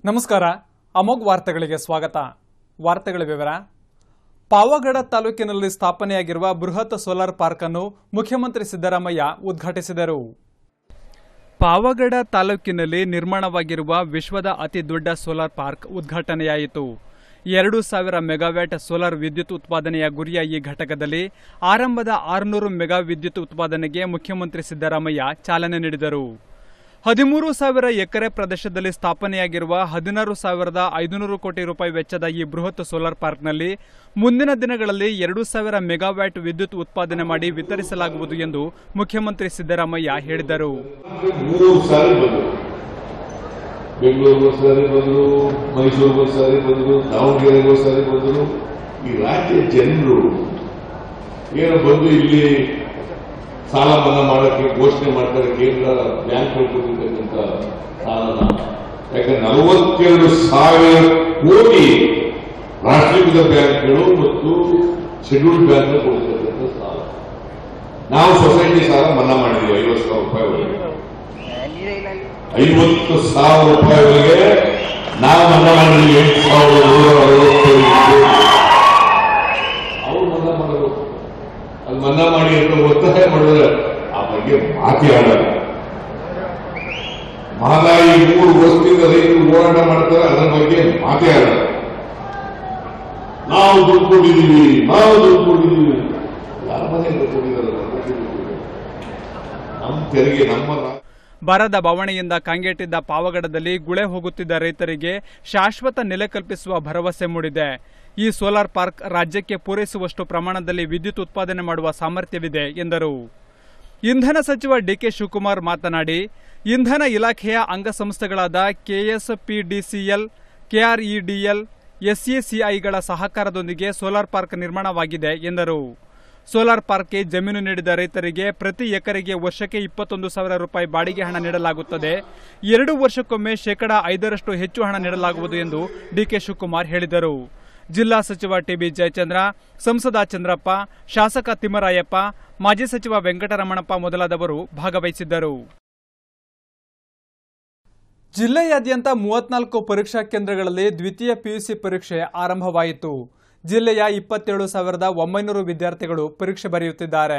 ನಮಸ್ಕಾರ ಅಮೋಘ್ ವಾರ್ತೆಗಳಿಗೆ ಸ್ವಾಗತ ವಾರ್ತೆಗಳ ವಿವರ ಪಾವಗಡ ತಾಲೂಕಿನಲ್ಲಿ ಸ್ಥಾಪನೆಯಾಗಿರುವ ಬೃಹತ್ ಸೋಲಾರ್ ಪಾರ್ಕ್ ಅನ್ನು ಮುಖ್ಯಮಂತ್ರಿ ಸಿದ್ದರಾಮಯ್ಯ ಉದ್ಘಾಟಿಸಿದರು ಪಾವಗಡ ತಾಲೂಕಿನಲ್ಲಿ ನಿರ್ಮಾಣವಾಗಿರುವ ವಿಶ್ವದ ಅತಿ ದೊಡ್ಡ ಸೋಲಾರ್ ಪಾರ್ಕ್ ಉದ್ಘಾಟನೆಯಾಯಿತು ಎರಡು ಸಾವಿರ ಮೆಗಾವ್ಯಾಟ್ ಸೋಲಾರ್ ವಿದ್ಯುತ್ ಉತ್ಪಾದನೆಯ ಗುರಿಯ ಈ ಘಟಕದಲ್ಲಿ ಆರಂಭದ ಆರುನೂರು ಮೆಗಾ ವಿದ್ಯುತ್ ಉತ್ಪಾದನೆಗೆ ಮುಖ್ಯಮಂತ್ರಿ ಸಿದ್ದರಾಮಯ್ಯ ಚಾಲನೆ ನೀಡಿದರು ಹದಿಮೂರು ಸಾವಿರ ಎಕರೆ ಪ್ರದೇಶದಲ್ಲಿ ಸ್ಥಾಪನೆಯಾಗಿರುವ ಹದಿನಾರು ಸಾವಿರದ ಐದುನೂರು ಕೋಟಿ ರೂಪಾಯಿ ವೆಚ್ಚದ ಈ ಬೃಹತ್ ಸೋಲಾರ್ ಪಾರ್ಕ್ನಲ್ಲಿ ಮುಂದಿನ ದಿನಗಳಲ್ಲಿ ಎರಡು ಸಾವಿರ ಮೆಗಾವ್ಯಾಟ್ ವಿದ್ಯುತ್ ಉತ್ಪಾದನೆ ಮಾಡಿ ವಿತರಿಸಲಾಗುವುದು ಎಂದು ಮುಖ್ಯಮಂತ್ರಿ ಸಿದ್ದರಾಮಯ್ಯ ಹೇಳಿದರು ಮೂರು ಸಾರಿ ಬಂದರು ಬೆಂಗಳೂರಿಗೂ ಸಾರಿ ಬಂದರು ಮೈಸೂರಿಗೂ ಸಾರಿ ಬಂದರು ದಾವಣಗೆರೆಗೂ ಸಾರಿ ಬಂದರು ಈ ರಾಜ್ಯ ಜನರು ಏನೋ ಬಂದು ಇಲ್ಲಿ ಸಾಲ ಮನ್ನಾ ಮಾಡೋಕ್ಕೆ ಘೋಷಣೆ ಮಾಡ್ತಾರೆ ಕೇಂದ್ರ ಬ್ಯಾಂಕ್ಗಳು ಕೊಟ್ಟಿರ್ತಕ್ಕಂಥ ಸಾಲನ ಯಾಕಂದ್ರೆ ನಲವತ್ತೆರಡು ಸಾವಿರ ಕೋಟಿ ರಾಷ್ಟ್ರೀಕೃತ ಬ್ಯಾಂಕ್ಗಳು ಮತ್ತು ಶೆಡ್ಯೂಲ್ಡ್ ಬ್ಯಾಂಕ್ಗಳು ಕೊಡ್ತಿರ್ತಕ್ಕಂಥ ಸಾಲ ನಾವು ಸೊಸೈಟಿ ಸಾಲ ಮನ್ನಾ ಮಾಡಿದ್ದೀವಿ ಐವತ್ತು ಸಾವಿರ ರೂಪಾಯಿವರೆಗೆ ಐವತ್ತು ಸಾವಿರ ರೂಪಾಯಿವರೆಗೆ ನಾವು ಮನ್ನಾ ಮಾಡಿದ್ವಿ ಎಂಟು ಸಾವಿರದ ನೂರ ಅರವತ್ತೈದು ಕೋಟಿ. ಅವ್ರು ಮನ್ನಾ ಮಾಡಬೇಕು ಅದು ಮನ್ನಾ ಮಾಡಿ ಅಂತ ಒತ್ತಾಯ ಮಾಡಿದ್ರೆ ಆ ಬಗ್ಗೆ ಮಾತೇ ಆಡಲ್ಲ ಮಹದಾಯಿ ಮೂರು ವರ್ಷದಿಂದ ರೈತರು ಹೋರಾಟ ಮಾಡ್ತಾರೆ ಅದರ ಬಗ್ಗೆ ಮಾತೇ ಆಡಲ್ಲ ನಾವು ದುಡ್ಡು ಕೊಟ್ಟಿದ್ದೀವಿ ನಾವು ದುಡ್ಡು ಕೊಟ್ಟಿದ್ದೀವಿ ಯಾರ ಮನೆಯಿಂದ ಕೊಟ್ಟಿದ್ದಾರೆ ನಮ್ಮ ತೆರಿಗೆ ನಮ್ಮ ರಾ- ಬರದ ಬವಣೆಯಿಂದ ಕಂಗೆಟ್ಟಿದ್ದ ಪಾವಗಡದಲ್ಲಿ ಗುಳೆ ಹೋಗುತ್ತಿದ್ದ ರೈತರಿಗೆ ಶಾಶ್ವತ ನೆಲೆ ಕಲ್ಪಿಸುವ ಭರವಸೆ ಮೂಡಿದೆ ಈ ಸೋಲಾರ್ ಪಾರ್ಕ್ ರಾಜ್ಯಕ್ಕೆ ಪೂರೈಸುವಷ್ಟು ಪ್ರಮಾಣದಲ್ಲಿ ವಿದ್ಯುತ್ ಉತ್ಪಾದನೆ ಮಾಡುವ ಸಾಮರ್ಥ್ಯವಿದೆ ಎಂದರು ಇಂಧನ ಸಚಿವ ಡಿಕೆ ಶಿವಕುಮಾರ್ ಮಾತನಾಡಿ ಇಂಧನ ಇಲಾಖೆಯ ಅಂಗಸಂಸ್ಥೆಗಳಾದ ಕೆಎಸ್ಪಿಡಿಸಿಎಲ್ ಕೆಆರ್ಇಡಿಎಲ್ ಎಸ್ಎಸಿಐಗಳ ಸಹಕಾರದೊಂದಿಗೆ ಸೋಲಾರ್ ಪಾರ್ಕ್ ನಿರ್ಮಾಣವಾಗಿದೆ ಎಂದರು ಸೋಲಾರ್ ಪಾರ್ಕ್ಗೆ ಜಮೀನು ನೀಡಿದ ರೈತರಿಗೆ ಪ್ರತಿ ಎಕರೆಗೆ ವರ್ಷಕ್ಕೆ ಇಪ್ಪತ್ತೊಂದು ಸಾವಿರ ರೂಪಾಯಿ ಬಾಡಿಗೆ ಹಣ ನೀಡಲಾಗುತ್ತದೆ ಎರಡು ವರ್ಷಕ್ಕೊಮ್ಮೆ ಶೇಕಡಾ ಐದರಷ್ಟು ಹೆಚ್ಚು ಹಣ ನೀಡಲಾಗುವುದು ಎಂದು ಡಿಕೆ ಶಿವಕುಮಾರ್ ಹೇಳಿದರು ಜಿಲ್ಲಾ ಸಚಿವ ಟಿಬಿ ಜಯಚಂದ್ರ ಸಂಸದ ಚಂದ್ರಪ್ಪ ಶಾಸಕ ತಿಮ್ಮರಾಯಪ್ಪ ಮಾಜಿ ಸಚಿವ ವೆಂಕಟರಮಣಪ್ಪ ಮೊದಲಾದವರು ಭಾಗವಹಿಸಿದ್ದರು ಜಿಲ್ಲೆಯಾದ್ಯಂತ ಮೂವತ್ನಾಲ್ಕು ಪರೀಕ್ಷಾ ಕೇಂದ್ರಗಳಲ್ಲಿ ದ್ವಿತೀಯ ಪಿಯುಸಿ ಪರೀಕ್ಷೆ ಆರಂಭವಾಯಿತು ಜಿಲ್ಲೆಯ ಇಪ್ಪತ್ತೇಳು ಸಾವಿರದ ಒಂಬೈನೂರು ವಿದ್ಯಾರ್ಥಿಗಳು ಪರೀಕ್ಷೆ ಬರೆಯುತ್ತಿದ್ದಾರೆ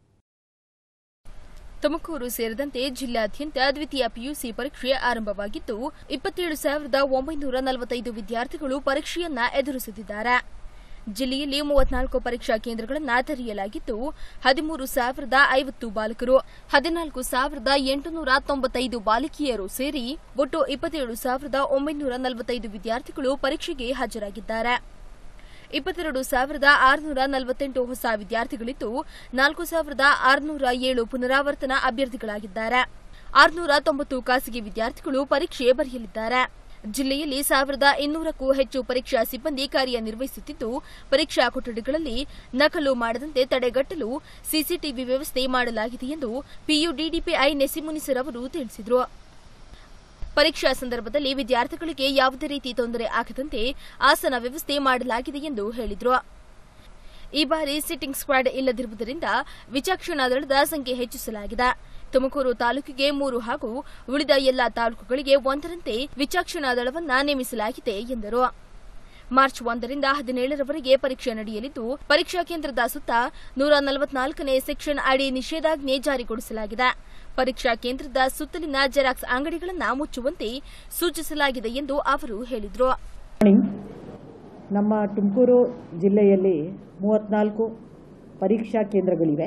ತುಮಕೂರು ಸೇರಿದಂತೆ ಜಿಲ್ಲಾದ್ಯಂತ ದ್ವಿತೀಯ ಪಿಯುಸಿ ಪರೀಕ್ಷೆ ಆರಂಭವಾಗಿದ್ದು ಇಪ್ಪತ್ತೇಳು ಸಾವಿರದ ಒಂಬೈನೂರ ನಲವತ್ತೈದು ವಿದ್ಯಾರ್ಥಿಗಳು ಪರೀಕ್ಷೆಯನ್ನ ಎದುರಿಸುತ್ತಿದ್ದಾರೆ ಜಿಲ್ಲೆಯಲ್ಲಿ ಮೂವತ್ನಾಲ್ಕು ಪರೀಕ್ಷಾ ಕೇಂದ್ರಗಳನ್ನು ತೆರೆಯಲಾಗಿದ್ದು ಹದಿಮೂರು ಸಾವಿರದ ಐವತ್ತು ಬಾಲಕರು ಹದಿನಾಲ್ಕು ಸಾವಿರದ ಎಂಟುನೂರ ತೊಂಬತ್ತೈದು ಬಾಲಕಿಯರು ಸೇರಿ ಒಟ್ಟು ಇಪ್ಪತ್ತೇಳು ಸಾವಿರದ ಒಂಬೈನೂರ ನಲವತ್ತೈದು ವಿದ್ಯಾರ್ಥಿಗಳು ಪರೀಕ್ಷೆಗೆ ಹಾಜರಾಗಿದ್ದಾರೆ ಇಪ್ಪತ್ತೆರಡು ಸಾವಿರದ ಆರುನೂರ ನಲವತ್ತೆಂಟು ಹೊಸ ವಿದ್ಯಾರ್ಥಿಗಳಿದ್ದು ನಾಲ್ಕು ಸಾವಿರದ ಆರುನೂರ ಏಳು ಪುನರಾವರ್ತನಾ ಅಭ್ಯರ್ಥಿಗಳಾಗಿದ್ದಾರೆ ಆರುನೂರ ತೊಂಬತ್ತು ಖಾಸಗಿ ವಿದ್ಯಾರ್ಥಿಗಳು ಪರೀಕ್ಷೆ ಬರೆಯಲಿದ್ದಾರೆ ಜಿಲ್ಲೆಯಲ್ಲಿ ಸಾವಿರದ ಇನ್ನೂರಕ್ಕೂ ಹೆಚ್ಚು ಪರೀಕ್ಷಾ ಸಿಬ್ಬಂದಿ ಕಾರ್ಯನಿರ್ವಹಿಸುತ್ತಿದ್ದು ಪರೀಕ್ಷಾ ಕೊಠಡಿಗಳಲ್ಲಿ ನಕಲು ಮಾಡದಂತೆ ತಡೆಗಟ್ಟಲು ಸಿಸಿಟಿವಿ ವ್ಯವಸ್ಥೆ ಮಾಡಲಾಗಿದೆ ಎಂದು ಪಿಯುಡಿಡಿಪಿಐ ನೆಸಿಮುನಿಸರ್ ಅವರು ತಿಳಿಸಿದರು ಪರೀಕ್ಷಾ ಸಂದರ್ಭದಲ್ಲಿ ವಿದ್ಯಾರ್ಥಿಗಳಿಗೆ ಯಾವುದೇ ರೀತಿ ತೊಂದರೆ ಆಗದಂತೆ ಆಸನ ವ್ಯವಸ್ಥೆ ಮಾಡಲಾಗಿದೆ ಎಂದು ಹೇಳಿದರು ಈ ಬಾರಿ ಸಿಟ್ಟಿಂಗ್ ಸ್ಕ್ವಾಡ್ ಇಲ್ಲದಿರುವುದರಿಂದ ವಿಚಕ್ಷಣಾ ದಳದ ಸಂಖ್ಯೆ ಹೆಚ್ಚಿಸಲಾಗಿದೆ ತುಮಕೂರು ತಾಲೂಕಿಗೆ ಮೂರು ಹಾಗೂ ಉಳಿದ ಎಲ್ಲಾ ತಾಲೂಕುಗಳಿಗೆ ಒಂದರಂತೆ ವಿಚಕ್ಷಣಾ ದಳವನ್ನ ನೇಮಿಸಲಾಗಿದೆ ಎಂದರು ಮಾರ್ಚ್ ಒಂದರಿಂದ ಹದಿನೇಳರವರೆಗೆ ಪರೀಕ್ಷೆ ನಡೆಯಲಿದ್ದು ಪರೀಕ್ಷಾ ಕೇಂದ್ರದ ಸುತ್ತ ನೂರ ನಲವತ್ನಾಲ್ಕನೇ ಸೆಕ್ಷನ್ ಅಡಿ ನಿಷೇಧಾಜ್ಞೆ ಜಾರಿಗೊಳಿಸಲಾಗಿದೆ ಪರೀಕ್ಷಾ ಕೇಂದ್ರದ ಸುತ್ತಲಿನ ಜೆರಾಕ್ಸ್ ಅಂಗಡಿಗಳನ್ನು ಮುಚ್ಚುವಂತೆ ಸೂಚಿಸಲಾಗಿದೆ ಎಂದು ಅವರು ಹೇಳಿದರು ಮಾರ್ನಿಂಗ್ ನಮ್ಮ ತುಮಕೂರು ಜಿಲ್ಲೆಯಲ್ಲಿ ಮೂವತ್ತ್ನಾಲ್ಕು ಪರೀಕ್ಷಾ ಕೇಂದ್ರಗಳಿವೆ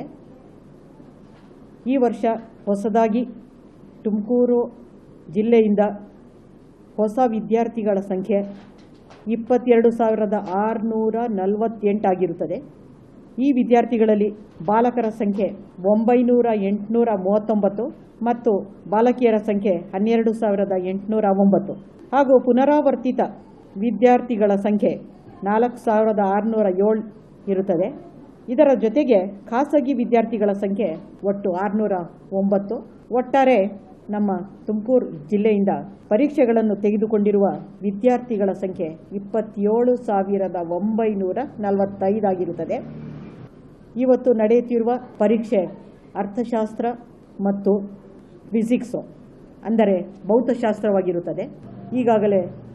ಈ ವರ್ಷ ಹೊಸದಾಗಿ ತುಮಕೂರು ಜಿಲ್ಲೆಯಿಂದ ಹೊಸ ವಿದ್ಯಾರ್ಥಿಗಳ ಸಂಖ್ಯೆ ಇಪ್ಪತ್ತೆರಡು ಸಾವಿರದ ಆರುನೂರ ನಲವತ್ತೆಂಟಾಗಿರುತ್ತದೆ ಈ ವಿದ್ಯಾರ್ಥಿಗಳಲ್ಲಿ ಬಾಲಕರ ಸಂಖ್ಯೆ ಒಂಬೈನೂರ ಎಂಟುನೂರ ಮೂವತ್ತೊಂಬತ್ತು ಮತ್ತು ಬಾಲಕಿಯರ ಸಂಖ್ಯೆ ಹನ್ನೆರಡು ಸಾವಿರದ ಎಂಟುನೂರ ಒಂಬತ್ತು ಹಾಗೂ ಪುನರಾವರ್ತಿತ ವಿದ್ಯಾರ್ಥಿಗಳ ಸಂಖ್ಯೆ ನಾಲ್ಕು ಸಾವಿರದ ಆರುನೂರ ಏಳು ಇರುತ್ತದೆ ಇದರ ಜೊತೆಗೆ ಖಾಸಗಿ ವಿದ್ಯಾರ್ಥಿಗಳ ಸಂಖ್ಯೆ ಒಟ್ಟು ಆರುನೂರ ಒಂಬತ್ತು ಒಟ್ಟಾರೆ ನಮ್ಮ ತುಮಕೂರು ಜಿಲ್ಲೆಯಿಂದ ಪರೀಕ್ಷೆಗಳನ್ನು ತೆಗೆದುಕೊಂಡಿರುವ ವಿದ್ಯಾರ್ಥಿಗಳ ಸಂಖ್ಯೆ ಇಪ್ಪತ್ತೇಳು ಸಾವಿರದ ಒಂಬೈನೂರ ನಲವತ್ತೈದಾಗಿರುತ್ತದೆ ಇವತ್ತು ನಡೆಯುತ್ತಿರುವ ಪರೀಕ್ಷೆ ಅರ್ಥಶಾಸ್ತ್ರ ಮತ್ತು ಫಿಸಿಕ್ಸು ಅಂದರೆ ಭೌತಶಾಸ್ತ್ರವಾಗಿರುತ್ತದೆ ಈಗಾಗಲೇ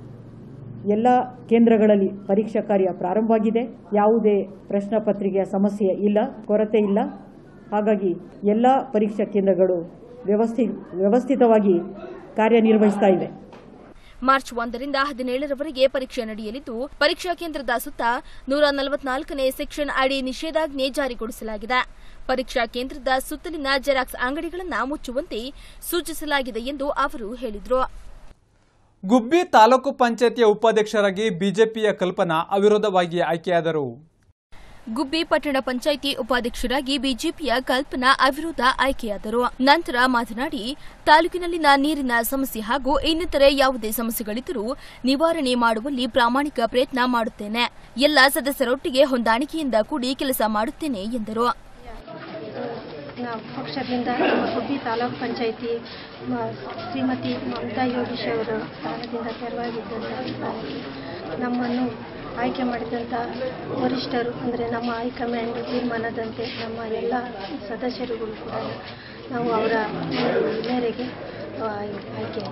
ಎಲ್ಲ ಕೇಂದ್ರಗಳಲ್ಲಿ ಪರೀಕ್ಷಾ ಕಾರ್ಯ ಪ್ರಾರಂಭವಾಗಿದೆ ಯಾವುದೇ ಪ್ರಶ್ನೆ ಪತ್ರಿಕೆಯ ಸಮಸ್ಯೆ ಇಲ್ಲ ಕೊರತೆ ಇಲ್ಲ ಹಾಗಾಗಿ ಎಲ್ಲ ಪರೀಕ್ಷಾ ಕೇಂದ್ರಗಳು ವ್ಯವಸ್ಥಿ ವ್ಯವಸ್ಥಿತವಾಗಿ ಕಾರ್ಯನಿರ್ವಹಿಸ್ತಾ ಇವೆ ಮಾರ್ಚ್ ಒಂದರಿಂದ ಹದಿನೇಳರವರೆಗೆ ಪರೀಕ್ಷೆ ನಡೆಯಲಿದ್ದು ಪರೀಕ್ಷಾ ಕೇಂದ್ರದ ಸುತ್ತ ನೂರ ನಲವತ್ನಾಲ್ಕನೇ ಸೆಕ್ಷನ್ ಅಡಿ ನಿಷೇಧಾಜ್ಞೆ ಜಾರಿಗೊಳಿಸಲಾಗಿದೆ ಪರೀಕ್ಷಾ ಕೇಂದ್ರದ ಸುತ್ತಲಿನ ಜೆರಾಕ್ಸ್ ಅಂಗಡಿಗಳನ್ನು ಮುಚ್ಚುವಂತೆ ಸೂಚಿಸಲಾಗಿದೆ ಎಂದು ಅವರು ಹೇಳಿದರು ಗುಬ್ಬಿ ತಾಲೂಕು ಪಂಚಾಯತಿಯ ಉಪಾಧ್ಯಕ್ಷರಾಗಿ ಬಿಜೆಪಿಯ ಕಲ್ಪನಾ ಅವಿರೋಧವಾಗಿ ಆಯ್ಕೆಯಾದರು ಗುಬ್ಬಿ ಪಟ್ಟಣ ಪಂಚಾಯಿತಿ ಉಪಾಧ್ಯಕ್ಷರಾಗಿ ಬಿಜೆಪಿಯ ಕಲ್ಪನಾ ಅವಿರೋಧ ಆಯ್ಕೆಯಾದರು ನಂತರ ಮಾತನಾಡಿ ತಾಲೂಕಿನಲ್ಲಿನ ನೀರಿನ ಸಮಸ್ಯೆ ಹಾಗೂ ಇನ್ನಿತರೆ ಯಾವುದೇ ಸಮಸ್ಯೆಗಳಿದ್ದರೂ ನಿವಾರಣೆ ಮಾಡುವಲ್ಲಿ ಪ್ರಾಮಾಣಿಕ ಪ್ರಯತ್ನ ಮಾಡುತ್ತೇನೆ ಎಲ್ಲ ಸದಸ್ಯರೊಟ್ಟಿಗೆ ಹೊಂದಾಣಿಕೆಯಿಂದ ಕೂಡಿ ಕೆಲಸ ಮಾಡುತ್ತೇನೆ ಎಂದರು ನಾವು ಪಕ್ಷದಿಂದ ನಮ್ಮ ಗುಬ್ಬಿ ತಾಲೂಕು ಪಂಚಾಯಿತಿ ಮ- ಶ್ರೀಮತಿ ಮಮತಾ ಯೋಗೀಶ್ ಅವರು ಸ್ಥಾನದಿಂದ ತೆರವಾಗಿದ್ದಂಥ ಸ್ಥಾನಕ್ಕೆ ನಮ್ಮನ್ನು ಆಯ್ಕೆ ಮಾಡಿದಂಥ ವರಿಷ್ಠರು ಅಂದರೆ ನಮ್ಮ ಹೈಕಮಾಂಡ್ ತೀರ್ಮಾನದಂತೆ ನಮ್ಮ ಎಲ್ಲ ಸದಸ್ಯರುಗಳು ಕೂಡ ನಾವು ಅವರ ಮೇರೆಗೆ ಆ, ಆಯ್ಕೆ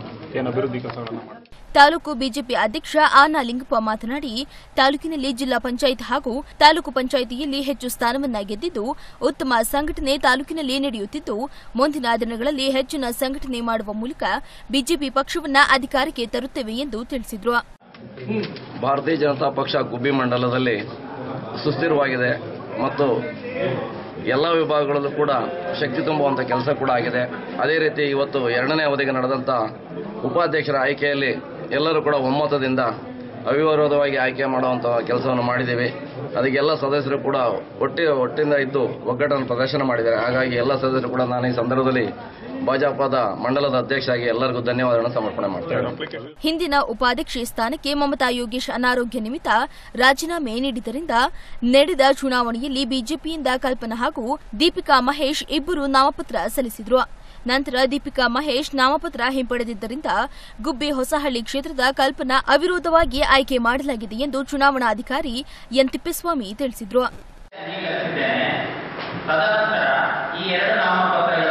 ತಾಲೂಕು ಬಿಜೆಪಿ ಅಧ್ಯಕ್ಷ ಆನಾ ಲಿಂಗಪ್ಪ ಮಾತನಾಡಿ ತಾಲೂಕಿನಲ್ಲಿ ಜಿಲ್ಲಾ ಪಂಚಾಯತ್ ಹಾಗೂ ತಾಲೂಕು ಪಂಚಾಯಿತಿಯಲ್ಲಿ ಹೆಚ್ಚು ಸ್ಥಾನವನ್ನ ಗೆದ್ದಿದ್ದು ಉತ್ತಮ ಸಂಘಟನೆ ತಾಲೂಕಿನಲ್ಲಿ ನಡೆಯುತ್ತಿದ್ದು ಮುಂದಿನ ದಿನಗಳಲ್ಲಿ ಹೆಚ್ಚಿನ ಸಂಘಟನೆ ಮಾಡುವ ಮೂಲಕ ಬಿಜೆಪಿ ಪಕ್ಷವನ್ನ ಅಧಿಕಾರಕ್ಕೆ ತರುತ್ತೇವೆ ಎಂದು ತಿಳಿಸಿದರು ಭಾರತೀಯ ಜನತಾ ಪಕ್ಷ ಗುಬ್ಬಿ ಮಂಡಲದಲ್ಲಿ ಸುಸ್ಥಿರವಾಗಿದೆ ಮತ್ತು ಎಲ್ಲ ವಿಭಾಗಗಳಲ್ಲೂ ಕೂಡ ಶಕ್ತಿ ತುಂಬುವಂಥ ಕೆಲಸ ಕೂಡ ಆಗಿದೆ ಅದೇ ರೀತಿ ಇವತ್ತು ಎರಡನೇ ಅವಧಿಗೆ ನಡೆದಂಥ ಉಪಾಧ್ಯಕ್ಷರ ಆಯ್ಕೆಯಲ್ಲಿ ಎಲ್ಲರೂ ಕೂಡ ಒಮ್ಮತದಿಂದ ಅವಿರೋಧವಾಗಿ ಆಯ್ಕೆ ಮಾಡುವಂಥ ಕೆಲಸವನ್ನು ಮಾಡಿದ್ದೀವಿ ಅದಕ್ಕೆಲ್ಲ ಸದಸ್ಯರು ಕೂಡ ಒಟ್ಟಿ ಒಟ್ಟಿಂದ ಇದ್ದು ಒಗ್ಗಟ್ಟನ್ನು ಪ್ರದರ್ಶನ ಮಾಡಿದ್ದಾರೆ ಹಾಗಾಗಿ ಎಲ್ಲ ಸದಸ್ಯರು ಕೂಡ ನಾನು ಈ ಸಂದರ್ಭದಲ್ಲಿ ಭಾಜಪದ ಮಂಡಲದ ಅಧ್ಯಕ್ಷರಾಗಿ ಎಲ್ಲರಿಗೂ ಧನ್ಯವಾದಗಳನ್ನು ಸಮರ್ಪಣೆ ಮಾಡ್ತೇನೆ ಹಿಂದಿನ ಉಪಾಧ್ಯಕ್ಷೆ ಸ್ಥಾನಕ್ಕೆ ಮಮತಾ ಯೋಗೇಶ್ ಅನಾರೋಗ್ಯ ನಿಮಿತ್ತ ರಾಜೀನಾಮೆ ನೀಡಿದ್ದರಿಂದ ನಡೆದ ಚುನಾವಣೆಯಲ್ಲಿ ಬಿಜೆಪಿಯಿಂದ ಕಲ್ಪನಾ ಹಾಗೂ ದೀಪಿಕಾ ಮಹೇಶ್ ಇಬ್ಬರು ನಾಮಪತ್ರ ಸಲ್ಲಿಸಿದ್ರು ನಂತರ ದೀಪಿಕಾ ಮಹೇಶ್ ನಾಮಪತ್ರ ಹಿಂಪಡೆದಿದ್ದರಿಂದ ಗುಬ್ಬಿ ಹೊಸಹಳ್ಳಿ ಕ್ಷೇತ್ರದ ಕಲ್ಪನಾ ಅವಿರೋಧವಾಗಿ ಆಯ್ಕೆ ಮಾಡಲಾಗಿದೆ ಎಂದು ಚುನಾವಣಾಧಿಕಾರಿ ಎನ್ ತಿಪ್ಪೇಸ್ವಾಮಿ ತಿಳಿಸಿದ್ರು ನೀಡಿದ್ದೇನೆ ತದನಂತರ ಈ ಎರಡು ನಾಮಪತ್ರಗಳ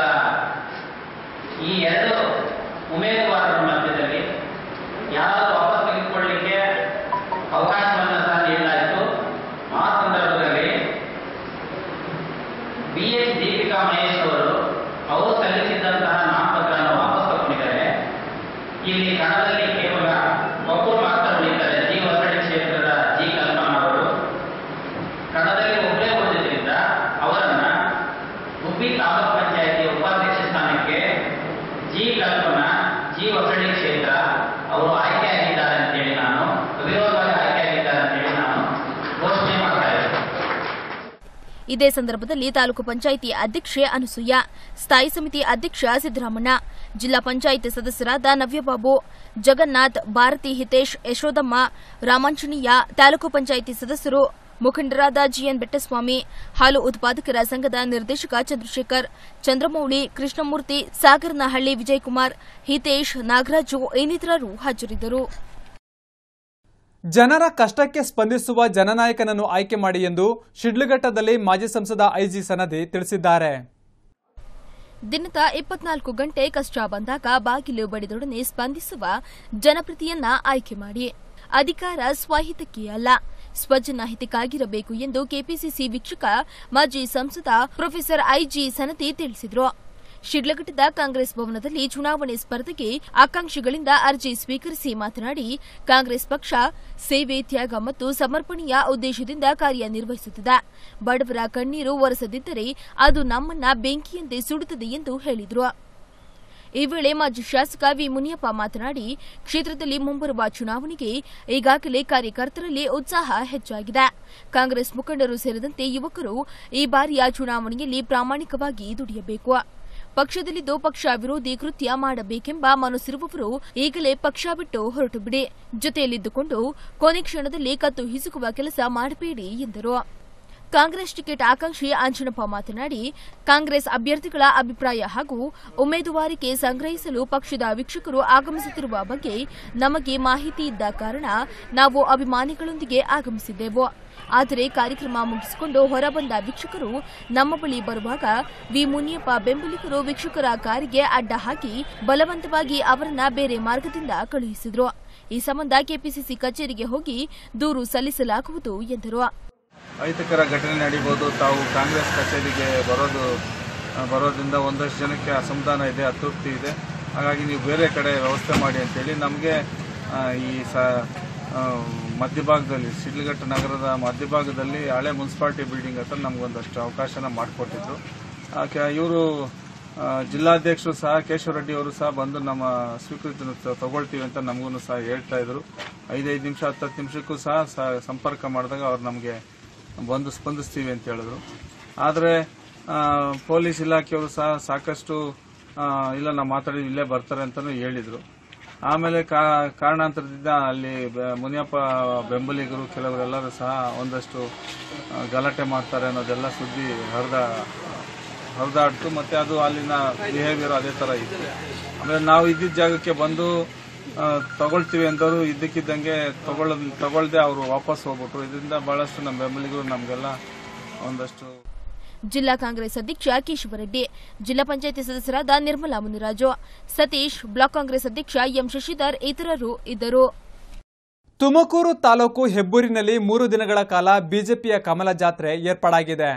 ಈ ಎರಡು ಉಮೇದುವಾರರ ಮಧ್ಯದಲ್ಲಿ ಯಾರಾದರೂ ವಾಪಸ್ ತೆಗೆದುಕೊಳ್ಳಲಿಕ್ಕೆ ಅವಕಾಶವನ್ನು ಸಹ ನೀಡಲಾಯಿತು ಆ ಸಂದರ್ಭದಲ್ಲಿ ಬಿ ಎಸ್ ದೀಪಿಕಾ ಮಹೇಶ್ ಅವರು ಅವರು ಸಲ್ಲಿಸಿದ್ದಂತಹ ನಾಮಪತ್ರವನ್ನು ವಾಪಸ್ ತಗೊಂಡಿದ್ದಾರೆ ಇಲ್ಲಿ ಕಣದಲ್ಲಿ ಕೇವಲ ಒಬ್ಬರು ಮಾತ್ರ ಉಳಿತಾರೆ ಜಿ ಹೊಸಳ್ಳಿ ಕ್ಷೇತ್ರದ ಜಿ ಕಲ್ಪನಾ ಅವರು ಕಣದಲ್ಲಿ ಒಬ್ಬರೇ ಉಳಿದಿದ್ದರಿಂದ ಅವರನ್ನ ಗುಬ್ಬಿ ತಾಲೂಕ್ ಪಂಚಾಯತಿ ಉಪಾಧ್ಯಕ್ಷ ಸ್ಥಾನಕ್ಕೆ ಜಿ ಕಲ್ಪನಾ ಜಿ ಹೊಸಳ್ಳಿ ಕ್ಷೇತ್ರ ಅವರು ಆಯ್ಕೆಯಾಗಿದ್ದಾರೆ ಅಂತೇಳಿ ನಾನು ಅವಿರೋಧವಾಗಿ ಆಯ್ಕೆಯಾಗಿದ್ದಾರೆ ಅಂತೇಳಿ ನಾನು ಘೋಷಣೆ ಮಾಡ್ತಾ ಇದ್ದೇನೆ ಇದೇ ಸಂದರ್ಭದಲ್ಲಿ ತಾಲೂಕು ಪಂಚಾಯಿತಿ ಅಧ್ಯಕ್ಷೆ ಅನಸೂಯ ಸ್ಥಾಯಿ ಸಮಿತಿ ಅಧ್ಯಕ್ಷ ಸಿದ್ದರಾಮಣ್ಣ ಜಿಲ್ಲಾ ಪಂಚಾಯಿತಿ ಸದಸ್ಯರಾದ ನವ್ಯಬಾಬು ಜಗನ್ನಾಥ್ ಭಾರತಿ ಹಿತೇಶ್ ಯಶೋದಮ್ಮ ರಾಮಾಂಜನೇಯ ತಾಲೂಕು ಪಂಚಾಯಿತಿ ಸದಸ್ಯರು ಮುಖಂಡರಾದ ಜಿಎನ್ ಬೆಟ್ಟಸ್ವಾಮಿ ಹಾಲು ಉತ್ಪಾದಕರ ಸಂಘದ ನಿರ್ದೇಶಕ ಚಂದ್ರಶೇಖರ್ ಚಂದ್ರಮೌಳಿ ಕೃಷ್ಣಮೂರ್ತಿ ಸಾಗರನಹಳ್ಳಿ ವಿಜಯಕುಮಾರ್ ಹಿತೇಶ್ ನಾಗರಾಜು ಇನ್ನಿತರರು ಹಾಜರಿದ್ದರು ಜನರ ಕಷ್ಟಕ್ಕೆ ಸ್ಪಂದಿಸುವ ಜನನಾಯಕನನ್ನು ಆಯ್ಕೆ ಮಾಡಿ ಎಂದು ಶಿಡ್ಲಘಟ್ಟದಲ್ಲಿ ಮಾಜಿ ಸಂಸದ ಐಜಿ ಸನದಿ ತಿಳಿಸಿದ್ದಾರೆ ದಿನದ ಇಪ್ಪತ್ನಾಲ್ಕು ಗಂಟೆ ಕಷ್ಟ ಬಂದಾಗ ಬಾಗಿಲು ಬಡಿದೊಡನೆ ಸ್ಪಂದಿಸುವ ಜನಪ್ರತಿಯನ್ನ ಆಯ್ಕೆ ಮಾಡಿ ಅಧಿಕಾರ ಸ್ವಹಿತಕ್ಕೆ ಅಲ್ಲ ಸ್ವಜನ ಹಿತಕ್ಕಾಗಿರಬೇಕು ಎಂದು ಕೆಪಿಸಿಸಿ ವೀಕ್ಷಕ ಮಾಜಿ ಸಂಸದ ಪ್ರೊಫೆಸರ್ ಐಜಿ ಸನತಿ ತಿಳಿಸಿದರು ಶಿಡ್ಲಘಟ್ಟದ ಕಾಂಗ್ರೆಸ್ ಭವನದಲ್ಲಿ ಚುನಾವಣೆ ಸ್ಪರ್ಧೆಗೆ ಆಕಾಂಕ್ಷಿಗಳಿಂದ ಅರ್ಜಿ ಸ್ವೀಕರಿಸಿ ಮಾತನಾಡಿ ಕಾಂಗ್ರೆಸ್ ಪಕ್ಷ ಸೇವೆ ತ್ಯಾಗ ಮತ್ತು ಸಮರ್ಪಣೆಯ ಉದ್ದೇಶದಿಂದ ಕಾರ್ಯನಿರ್ವಹಿಸುತ್ತಿದೆ ಬಡವರ ಕಣ್ಣೀರು ಒರೆಸದಿದ್ದರೆ ಅದು ನಮ್ಮನ್ನ ಬೆಂಕಿಯಂತೆ ಸುಡುತ್ತದೆ ಎಂದು ಹೇಳಿದರು ಈ ವೇಳೆ ಮಾಜಿ ಶಾಸಕ ವಿ ಮುನಿಯಪ್ಪ ಮಾತನಾಡಿ ಕ್ಷೇತ್ರದಲ್ಲಿ ಮುಂಬರುವ ಚುನಾವಣೆಗೆ ಈಗಾಗಲೇ ಕಾರ್ಯಕರ್ತರಲ್ಲಿ ಉತ್ಸಾಹ ಹೆಚ್ಚಾಗಿದೆ ಕಾಂಗ್ರೆಸ್ ಮುಖಂಡರು ಸೇರಿದಂತೆ ಯುವಕರು ಈ ಬಾರಿಯ ಚುನಾವಣೆಯಲ್ಲಿ ಪ್ರಾಮಾಣಿಕವಾಗಿ ದುಡಿಯಬೇಕು ಪಕ್ಷದಲ್ಲಿದ್ದು ಪಕ್ಷ ವಿರೋಧಿ ಕೃತ್ಯ ಮಾಡಬೇಕೆಂಬ ಮನಸ್ಸಿರುವವರು ಈಗಲೇ ಪಕ್ಷ ಬಿಟ್ಟು ಹೊರಟು ಬಿಡಿ ಜೊತೆಯಲ್ಲಿದ್ದುಕೊಂಡು ಕೊನೆ ಕ್ಷಣದಲ್ಲಿ ಕತ್ತು ಹಿಸುಕುವ ಕೆಲಸ ಮಾಡಬೇಡಿ ಎಂದರು ಕಾಂಗ್ರೆಸ್ ಟಿಕೆಟ್ ಆಕಾಂಕ್ಷಿ ಅಂಜನಪ್ಪ ಮಾತನಾಡಿ ಕಾಂಗ್ರೆಸ್ ಅಭ್ಯರ್ಥಿಗಳ ಅಭಿಪ್ರಾಯ ಹಾಗೂ ಉಮೇದುವಾರಿಕೆ ಸಂಗ್ರಹಿಸಲು ಪಕ್ಷದ ವೀಕ್ಷಕರು ಆಗಮಿಸುತ್ತಿರುವ ಬಗ್ಗೆ ನಮಗೆ ಮಾಹಿತಿ ಇದ್ದ ಕಾರಣ ನಾವು ಅಭಿಮಾನಿಗಳೊಂದಿಗೆ ಆಗಮಿಸಿದ್ದೆವು ಆದರೆ ಕಾರ್ಯಕ್ರಮ ಮುಗಿಸಿಕೊಂಡು ಹೊರಬಂದ ವೀಕ್ಷಕರು ನಮ್ಮ ಬಳಿ ಬರುವಾಗ ವಿ ಮುನಿಯಪ್ಪ ಬೆಂಬಲಿಗರು ವೀಕ್ಷಕರ ಕಾರಿಗೆ ಅಡ್ಡ ಹಾಕಿ ಬಲವಂತವಾಗಿ ಅವರನ್ನ ಬೇರೆ ಮಾರ್ಗದಿಂದ ಕಳುಹಿಸಿದ್ರು ಈ ಸಂಬಂಧ ಕೆಪಿಸಿಸಿ ಕಚೇರಿಗೆ ಹೋಗಿ ದೂರು ಸಲ್ಲಿಸಲಾಗುವುದು ಎಂದರು ಅಹಿತಕರ ಘಟನೆ ನಡೀಬೋದು ತಾವು ಕಾಂಗ್ರೆಸ್ ಕಚೇರಿಗೆ ಬರೋದು ಆ, ಬರೋದ್ರಿಂದ ಒಂದಷ್ಟು ಜನಕ್ಕೆ ಅಸಮಾಧಾನ ಇದೆ ಅತೃಪ್ತಿ ಇದೆ ಹಾಗಾಗಿ ನೀವು ಬೇರೆ ಕಡೆ ವ್ಯವಸ್ಥೆ ಮಾಡಿ ಅಂತೇಳಿ ನಮಗೆ ಈ ಸ ಆ, ಮಧ್ಯಭಾಗದಲ್ಲಿ ಶಿಡ್ಲಘಟ್ಟ ನಗರದ ಮಧ್ಯಭಾಗದಲ್ಲಿ ಹಳೆ ಮುನ್ಸಿಪಾಲ್ಟಿ ಬಿಲ್ಡಿಂಗ್ ಹತ್ರ ನಮಗೊಂದಷ್ಟು ಅವಕಾಶನ ಮಾಡಿಕೊಟ್ಟಿದ್ರು ಇವರು ಜಿಲ್ಲಾಧ್ಯಕ್ಷರು ಸಹ ಕೇಶವ ರೆಡ್ಡಿ ಅವರು ಸಹ ಬಂದು ನಮ್ಮ ಸ್ವೀಕೃತಿ ತಗೊಳ್ತೀವಿ ಅಂತ ನಮಗೂ ಸಹ ಹೇಳ್ತಾ ಇದ್ರು ಐದೈದು ನಿಮಿಷ ಹತ್ತು ಹತ್ತು ನಿಮಿಷಕ್ಕೂ ಸಹ ಸ- ಸಂಪರ್ಕ ಮಾಡಿದಾಗ ಅವ್ರು ನಮಗೆ ಬಂದು ಸ್ಪಂದಿಸ್ತೀವಿ ಅಂತ ಹೇಳಿದ್ರು ಆದರೆ ಪೊಲೀಸ್ ಇಲಾಖೆಯವರು ಸಹ ಸಾಕಷ್ಟು ಆ, ಇಲ್ಲ ನಾವು ಮಾತಾಡಿ ಇಲ್ಲೇ ಬರ್ತಾರೆ ಅಂತಲೂ ಹೇಳಿದರು ಆಮೇಲೆ ಕಾ- ಕಾರಣಾಂತರದಿಂದ ಅಲ್ಲಿ ಬೆ- ಮುನಿಯಪ್ಪ ಬೆಂಬಲಿಗರು ಕೆಲವರೆಲ್ಲರೂ ಸಹ ಒಂದಷ್ಟು ಆ, ಗಲಾಟೆ ಮಾಡ್ತಾರೆ ಅನ್ನೋದೆಲ್ಲ ಸುದ್ದಿ ಹರಿದ ಹರಿದಾಡ್ತು ಮತ್ತೆ ಅದು ಅಲ್ಲಿನ ಬಿಹೇವಿಯರ್ ಅದೇ ಥರ ಇತ್ತು ಆಮೇಲೆ ನಾವು ಇದ್ದಿದ್ದ ಜಾಗಕ್ಕೆ ಬಂದು ಆ, ತಗೊಳ್ತೀವಿ ಅಂದವರು ಇದ್ದಕ್ಕಿದ್ದಂಗೆ ತಗೊಳ್ಳ ತಗೊಳ್ದೆ ಅವರು ವಾಪಸ್ ಹೋಗ್ಬಿಟ್ರು ಇದರಿಂದ ಬಹಳಷ್ಟು ನಮ್ಮ ಬೆಂಬಲಿಗರು ನಮಗೆಲ್ಲ ಒಂದಷ್ಟು ಜಿಲ್ಲಾ ಕಾಂಗ್ರೆಸ್ ಅಧ್ಯಕ್ಷ ಕೇಶವರೆಡ್ಡಿ ಜಿಲ್ಲಾ ಪಂಚಾಯಿತಿ ಸದಸ್ಯರಾದ ನಿರ್ಮಲಾ ಮುನಿರಾಜು ಸತೀಶ್ ಬ್ಲಾಕ್ ಕಾಂಗ್ರೆಸ್ ಅಧ್ಯಕ್ಷ ಎಂ ಶಶಿಧರ್ ಇತರರು ಇದ್ದರು ತುಮಕೂರು ತಾಲೂಕು ಹೆಬ್ಬೂರಿನಲ್ಲಿ ಮೂರು ದಿನಗಳ ಕಾಲ ಬಿಜೆಪಿಯ ಕಮಲ ಜಾತ್ರೆ ಏರ್ಪಾಡಾಗಿದೆ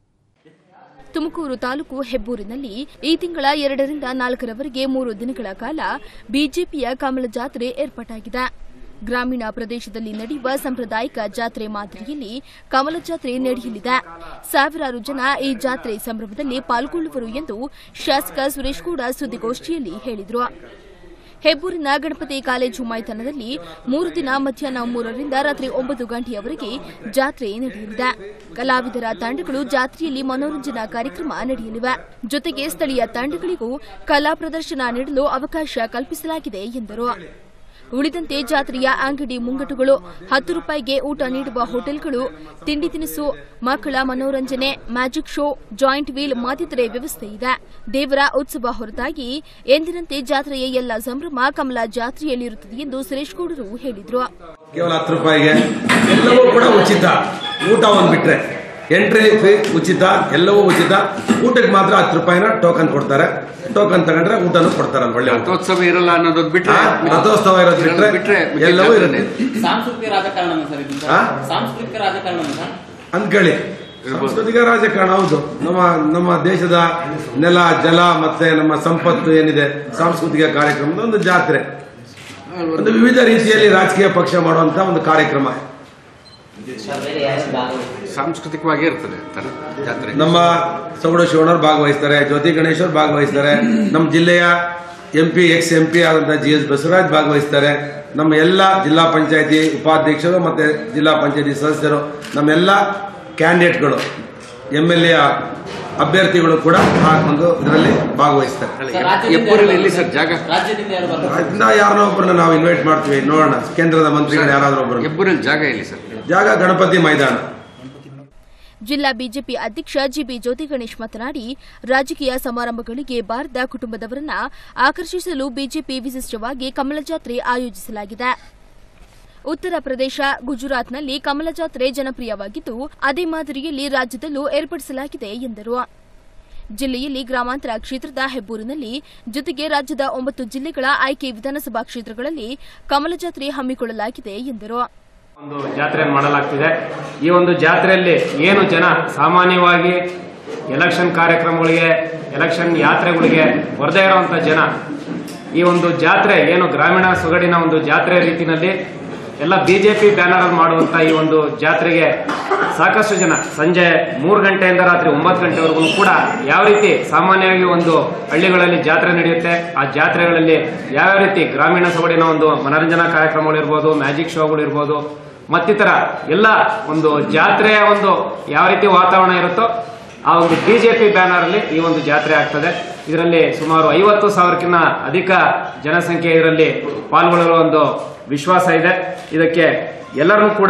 ತುಮಕೂರು ತಾಲೂಕು ಹೆಬ್ಬೂರಿನಲ್ಲಿ ಈ ತಿಂಗಳ ಎರಡರಿಂದ ನಾಲ್ಕರವರೆಗೆ ಮೂರು ದಿನಗಳ ಕಾಲ ಬಿಜೆಪಿಯ ಕಮಲ ಜಾತ್ರೆ ಏರ್ಪಾಟಾಗಿದೆ ಗ್ರಾಮೀಣ ಪ್ರದೇಶದಲ್ಲಿ ನಡೆಯುವ ಸಾಂಪ್ರದಾಯಿಕ ಜಾತ್ರೆ ಮಾದರಿಯಲ್ಲಿ ಕಮಲ ಜಾತ್ರೆ ನಡೆಯಲಿದೆ ಸಾವಿರಾರು ಜನ ಈ ಜಾತ್ರೆ ಸಂಭ್ರಮದಲ್ಲಿ ಪಾಲ್ಗೊಳ್ಳುವರು ಎಂದು ಶಾಸಕ ಸುರೇಶ್ ಕೂಡ ಸುದ್ದಿಗೋಷ್ಠಿಯಲ್ಲಿ ಹೇಳಿದರು ಹೆಬ್ಬೂರಿನ ಗಣಪತಿ ಕಾಲೇಜು ಮೈದಾನದಲ್ಲಿ ಮೂರು ದಿನ ಮಧ್ಯಾಹ್ನ ಮೂರರಿಂದ ರಾತ್ರಿ ಒಂಬತ್ತು ಗಂಟೆಯವರೆಗೆ ಜಾತ್ರೆ ನಡೆಯಲಿದೆ ಕಲಾವಿದರ ತಂಡಗಳು ಜಾತ್ರೆಯಲ್ಲಿ ಮನೋರಂಜನಾ ಕಾರ್ಯಕ್ರಮ ನಡೆಯಲಿವೆ ಜೊತೆಗೆ ಸ್ಥಳೀಯ ತಂಡಗಳಿಗೂ ಕಲಾ ಪ್ರದರ್ಶನ ನೀಡಲು ಅವಕಾಶ ಕಲ್ಪಿಸಲಾಗಿದೆ ಎಂದರು ಉಳಿದಂತೆ ಜಾತ್ರೆಯ ಅಂಗಡಿ ಮುಂಗಟ್ಟುಗಳು ಹತ್ತು ರೂಪಾಯಿಗೆ ಊಟ ನೀಡುವ ಹೋಟೆಲ್ಗಳು ತಿಂಡಿ ತಿನಿಸು ಮಕ್ಕಳ ಮನೋರಂಜನೆ ಮ್ಯಾಜಿಕ್ ಶೋ ಜಾಯಿಂಟ್ ವೀಲ್ ಮತ್ತಿತರೆ ವ್ಯವಸ್ಥೆ ಇದೆ ದೇವರ ಉತ್ಸವ ಹೊರತಾಗಿ ಎಂದಿನಂತೆ ಜಾತ್ರೆಯ ಎಲ್ಲ ಸಂಭ್ರಮ ಕಮಲ ಜಾತ್ರೆಯಲ್ಲಿರುತ್ತದೆ ಎಂದು ಸುರೇಶ್ ಗೌಡರು ಹೇಳಿದರು ಕೇವಲ ಹತ್ತು ರೂಪಾಯಿಗೆ ಎಲ್ಲವೂ ಕೂಡ ಉಚಿತ ಊಟ ಒಂದು ಬಿಟ್ರೆ ಎಂಟ್ರಿ ಫೀ ಉಚಿತ ಎಲ್ಲವೂ ಉಚಿತ ಊಟಕ್ಕೆ ಮಾತ್ರ ಹತ್ತು ರೂಪಾಯಿನ ಟೋಕನ್ ಕೊಡ್ತಾರೆ ಟೋಕನ್ ತಗೊಂಡ್ರೆ ಊಟನೂ ಕೊಡ್ತಾರಲ್ಲ ಒಳ್ಳೆ ಊಟ. ರಥೋತ್ಸವ ಇರಲ್ಲ ಅನ್ನೋದು ಬಿಟ್ರೆ ಆ, ರಥೋತ್ಸವ ಇರೋದು ಬಿಟ್ರೆ ಬಿಟ್ರೆ ಎಲ್ಲವೂ ಇರುತ್ತೆ ಸಾಂಸ್ಕೃತಿಕ ರಾಜಕಾರಣ ಸರ್ ಇದು ಆ? ಸಾಂಸ್ಕೃತಿಕ ರಾಜಕಾರಣ ಸರ್ ಅಂದ್ಕೊಳ್ಳಿ ಸಾಂಸ್ಕೃತಿಕ ರಾಜಕಾರಣ ಹೌದು ನಮ್ಮ ನಮ್ಮ ದೇಶದ ನೆಲ ಜಲ ಮತ್ತೆ ನಮ್ಮ ಸಂಪತ್ತು ಏನಿದೆ ಸಾಂಸ್ಕೃತಿಕ ಕಾರ್ಯಕ್ರಮದ ಒಂದು ಜಾತ್ರೆ ಒಂದು ವಿವಿಧ ರೀತಿಯಲ್ಲಿ ರಾಜಕೀಯ ಪಕ್ಷ ಮಾಡುವಂತ ಒಂದು ಕಾರ್ಯಕ್ರಮ ಸಾಂಸ್ಕೃತಿಕವಾಗಿ ಇರ್ತದೆ ತರ ಜಾತ್ರೆ ನಮ್ಮ ಸೌಡ ಶಿವಣ್ಣವ್ರು ಭಾಗವಹಿಸ್ತಾರೆ ಜ್ಯೋತಿ ಗಣೇಶ್ ಅವ್ರು ಭಾಗವಹಿಸ್ತಾರೆ ನಮ್ಮ ಜಿಲ್ಲೆಯ M P ex M P ಆದಂತಹ ಜಿ ಎಸ್ ಬಸವರಾಜ್ ಭಾಗವಹಿಸ್ತಾರೆ ನಮ್ಮ ಎಲ್ಲ ಜಿಲ್ಲಾ ಪಂಚಾಯತಿ ಉಪಾಧ್ಯಕ್ಷರು ಮತ್ತೆ ಜಿಲ್ಲಾ ಪಂಚಾಯತಿ ಸದಸ್ಯರು ನಮ್ಮೆಲ್ಲ ಕ್ಯಾಂಡಿಡೇಟ್ಗಳು ಎಂ ಎಲ್ ಎ ಅಭ್ಯರ್ಥಿಗಳು ಕೂಡ ಆ ಒಂದು ಇದರಲ್ಲಿ ಭಾಗವಹಿಸ್ತಾರೆ ಸರ್, ರಾಜ್ಯದಿಂದ ಎಬ್ಬೂರಲ್ಲಿ ಯಾರು ಎಲ್ಲಿ ಬರ್ತಾರೆ? ಸರ್ ಜಾಗ ರಾಜ್ಯದಿಂದ ಯಾರು ಬರ್ತಾರೆ ಅದರಿಂದ ಯಾರನ್ನೋ ಒಬ್ಬರನ್ನ ನಾವು ಇನ್ವೈಟ್ ಮಾಡ್ತೀವಿ ನೋಡೋಣ ಕೇಂದ್ರದ ಮಂತ್ರಿಗಳು ಯಾರಾದ್ರೂ ಒಬ್ಬರು ಎಬ್ಬೂರಲ್ಲಿ ಜಾಗ ಎಲ್ಲಿ ಸರ್ ಜಾಗ ಗಣಪತಿ ಮೈದಾನ ಜಿಲ್ಲಾ ಬಿಜೆಪಿ ಅಧ್ಯಕ್ಷ ಜಿಬಿ ಜ್ಯೋತಿ ಗಣೇಶ್ ಮಾತನಾಡಿ ರಾಜಕೀಯ ಸಮಾರಂಭಗಳಿಗೆ ಬಾರದ ಕುಟುಂಬದವರನ್ನ ಆಕರ್ಷಿಸಲು ಬಿಜೆಪಿ ವಿಶಿಷ್ಟವಾಗಿ ಕಮಲ ಜಾತ್ರೆ ಆಯೋಜಿಸಲಾಗಿದೆ ಉತ್ತರ ಪ್ರದೇಶ ಗುಜರಾತ್ನಲ್ಲಿ ಕಮಲ ಜಾತ್ರೆ ಜನಪ್ರಿಯವಾಗಿದ್ದು ಅದೇ ಮಾದರಿಯಲ್ಲಿ ರಾಜ್ಯದಲ್ಲೂ ಏರ್ಪಡಿಸಲಾಗಿದೆ ಎಂದರು ಜಿಲ್ಲೆಯಲ್ಲಿ ಗ್ರಾಮಾಂತರ ಕ್ಷೇತ್ರದ ಹೆಬ್ಬೂರಿನಲ್ಲಿ ಜೊತೆಗೆ ರಾಜ್ಯದ ಒಂಬತ್ತು ಜಿಲ್ಲೆಗಳ ಆಯ್ಕೆ ವಿಧಾನಸಭಾ ಕ್ಷೇತ್ರಗಳಲ್ಲಿ ಕಮಲ ಜಾತ್ರೆ ಹಮ್ಮಿಕೊಳ್ಳಲಾಗಿದೆ ಎಂದರು ಒಂದು ಜಾತ್ರೆಯನ್ನು ಮಾಡಲಾಗ್ತಿದೆ ಈ ಒಂದು ಜಾತ್ರೆಯಲ್ಲಿ ಏನು ಜನ ಸಾಮಾನ್ಯವಾಗಿ ಎಲೆಕ್ಷನ್ ಕಾರ್ಯಕ್ರಮಗಳಿಗೆ ಎಲೆಕ್ಷನ್ ಯಾತ್ರೆಗಳಿಗೆ ಬರದೇ ಇರುವಂತ ಜನ ಈ ಒಂದು ಜಾತ್ರೆ ಏನು ಗ್ರಾಮೀಣ ಸೊಗಡಿನ ಒಂದು ಜಾತ್ರೆ ರೀತಿಯಲ್ಲಿ ಎಲ್ಲ ಬಿಜೆಪಿ ಬ್ಯಾನರ್ ಮಾಡುವಂತ ಈ ಒಂದು ಜಾತ್ರೆಗೆ ಸಾಕಷ್ಟು ಜನ ಸಂಜೆ ಮೂರು ಗಂಟೆಯಿಂದ ರಾತ್ರಿ ಒಂಬತ್ತು ಗಂಟೆವರೆಗೂ ಕೂಡ ಯಾವ ರೀತಿ ಸಾಮಾನ್ಯವಾಗಿ ಒಂದು ಹಳ್ಳಿಗಳಲ್ಲಿ ಜಾತ್ರೆ ನಡೆಯುತ್ತೆ ಆ ಜಾತ್ರೆಗಳಲ್ಲಿ ಯಾವ್ಯಾವ ರೀತಿ ಗ್ರಾಮೀಣ ಸೊಗಡಿನ ಒಂದು ಮನರಂಜನಾ ಕಾರ್ಯಕ್ರಮಗಳಿರ್ಬೋದು ಮ್ಯಾಜಿಕ್ ಶೋಗಳಿರ್ಬೋದು ಮತ್ತಿತರ ಎಲ್ಲ ಒಂದು ಜಾತ್ರೆಯ ಒಂದು ಯಾವ ರೀತಿ ವಾತಾವರಣ ಇರುತ್ತೋ ಆ ಒಂದು ಬಿಜೆಪಿ ಬ್ಯಾನರ್ ಅಲ್ಲಿ ಈ ಒಂದು ಜಾತ್ರೆ ಆಗ್ತದೆ ಇದರಲ್ಲಿ ಸುಮಾರು ಐವತ್ತು ಸಾವಿರಕ್ಕಿಂತ ಅಧಿಕ ಜನಸಂಖ್ಯೆ ಇದರಲ್ಲಿ ಪಾಲ್ಗೊಳ್ಳಲು ಒಂದು ವಿಶ್ವಾಸ ಇದೆ ಇದಕ್ಕೆ ಎಲ್ಲರೂ ಕೂಡ